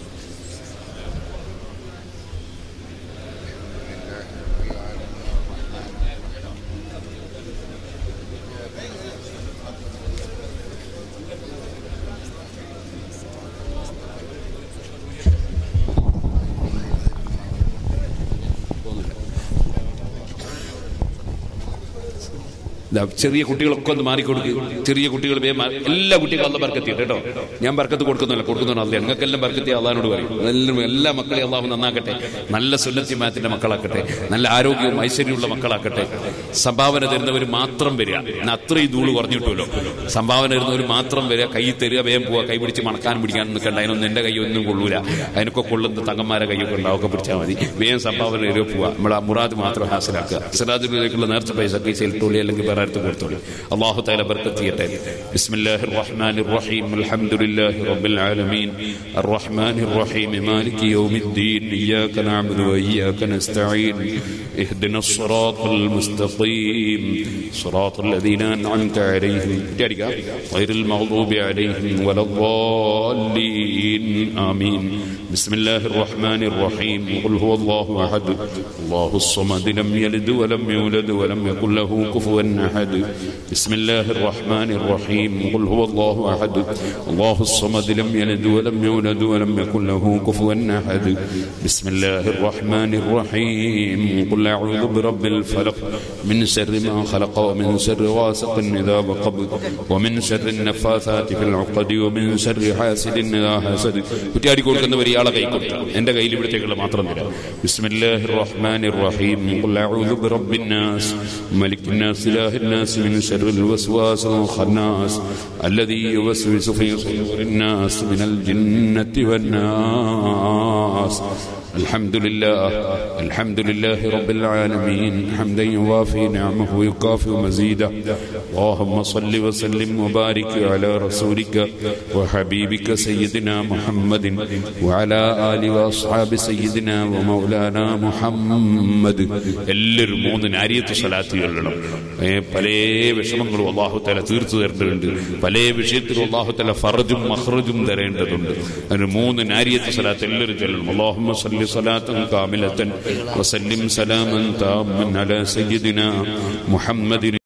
ദാ ചെറിയ കുട്ടികളൊക്കെ ഒന്ന് മാറിക്കൊടുക്കുക ചെറിയ കുട്ടികൾ വേഗം മാറി- എല്ലാ കുട്ടികളും അല്ല ബർക്കത്തി കേട്ടോ ഞാൻ ബർക്കത്ത് കൊടുക്കുന്നില്ല കൊടുക്കുന്നുണ്ട് അല്ല ഞങ്ങൾക്കെല്ലാം ബർക്കത്തി അള്ളഹാനോട് പറയും എല്ലാം എല്ലാ മക്കളെയും അള്ളാഹു നന്നാക്കട്ടെ നല്ല സുന്നത്തിമാത്തിന്റെ മക്കളാക്കട്ടെ നല്ല ആരോഗ്യവും ഐശ്വര്യമുള്ള മക്കളാക്കട്ടെ സംഭാവന തരുന്നവർ മാത്രം വരിക എന്നാ അത്രയും ധൂള് കുറഞ്ഞു കിട്ടുമല്ലോ സംഭാവന തരുന്നവർ മാത്രം വരിക കൈ തരിക വേഗം പോവുക കൈ പിടിച്ച് മണക്കാൻ പിടിക്കാൻ നിൽക്കണ്ട അതിനൊന്നും എന്റെ കൈയൊന്നും കൊള്ളൂല അതിനൊക്കെ കൊള്ളുന്ന തങ്ങന്മാരെ കൈയൊക്കെ ഉണ്ടാവും ഒക്കെ പിടിച്ചാൽ മതി വേഗം സംഭാവന തരുക പോവുക നമ്മുടെ ആ മുറാദ് മാത്രം ഹാസിലാക്കുക സിറാജിലേക്കുള്ള നേർച്ച പൈസ കൈ ചെലുത്തോളി അല്ലെങ്കിൽ വേറെ അടുത്ത് കൊടുത്തോളി അള്ളാഹു താല ബർക്കത്ത് ചെയ്യട്ടെ ബിസ്മില്ലാഹിർ റഹ്മാനിർ റഹീം അൽഹംദുലില്ലാഹി റബ്ബിൽ ആലമീൻ الرحمن الرحيم مالك يوم الدين إياك نعبد وإياك نستعين اهدنا الصراط المستقيم صراط الذين أنعمت عليهم غير المغضوب عليهم ولا الضالين آمين بسم الله الرحمن الرحيم قل هو الله أحد الله الصمد لم يلد ولم يولد ولم يكن له كفوا أحد بسم الله الرحمن الرحيم قل هو الله أحد الله الصمد لم يلد ولم يولد ولم يكن له كفوا أحد بسم الله الرحمن الرحيم قل أعوذ برب الفلق من شر ما خلق ومن شر غاسق إذا وقب ومن شر النفاثات في العقد ومن شر حاسد إذا حسد കുറ്റിയാടി കൊടുക്കുന്നവർ ഇയാളെ കൈ കൊടുത്ത എന്റെ കയ്യിൽ ഇവിടത്തേക്കുള്ള മാത്രം തരാം ബിസ്മില്ലാഹിർ റഹ്മാനിർ റഹീം ഖുൽ അഊദു ബിറബ്ബിൻ നാസ് മലിക്കിൻ നാസ് ഇലാഹിൻ നാസ് മിൻ ശർറിൽ വസ്വാസിൽ ഖന്നാസ് الذي يوسوس في صدور الناس من الجنة والناس الحمد لله الحمد لله رب العالمين حمدا يوافي نعمه ويكافئ مزيده اللهم صل وسلم وبارك على رسولك وحبيبك سيدنا محمد وعلى آل وأصحاب سيدنا ومولانا محمد എല്ലാവരും മൂന്ന് നാരിയത്ത് സ്വലാത്ത് ചൊല്ലണം ഏ, പല വിഷമങ്ങളും അള്ളാഹു തല തീർത്തു തരേണ്ടതുണ്ട് പല വിഷയത്തിലും അള്ളാഹു തല ഫറജും മഹ്റജും തരേണ്ടതുണ്ട് അതിന് മൂന്ന് നാരിയത്ത് സ്വലാത്ത് എല്ലാവരും ചൊല്ലണം അള്ളാഹുമ്മ സല്ലി സ്വലാത്തൻ കാമിലത്തൻ വസല്ലിം സലാമൻ താമൻ അല സയ്യിദിന മുഹമ്മദിൻ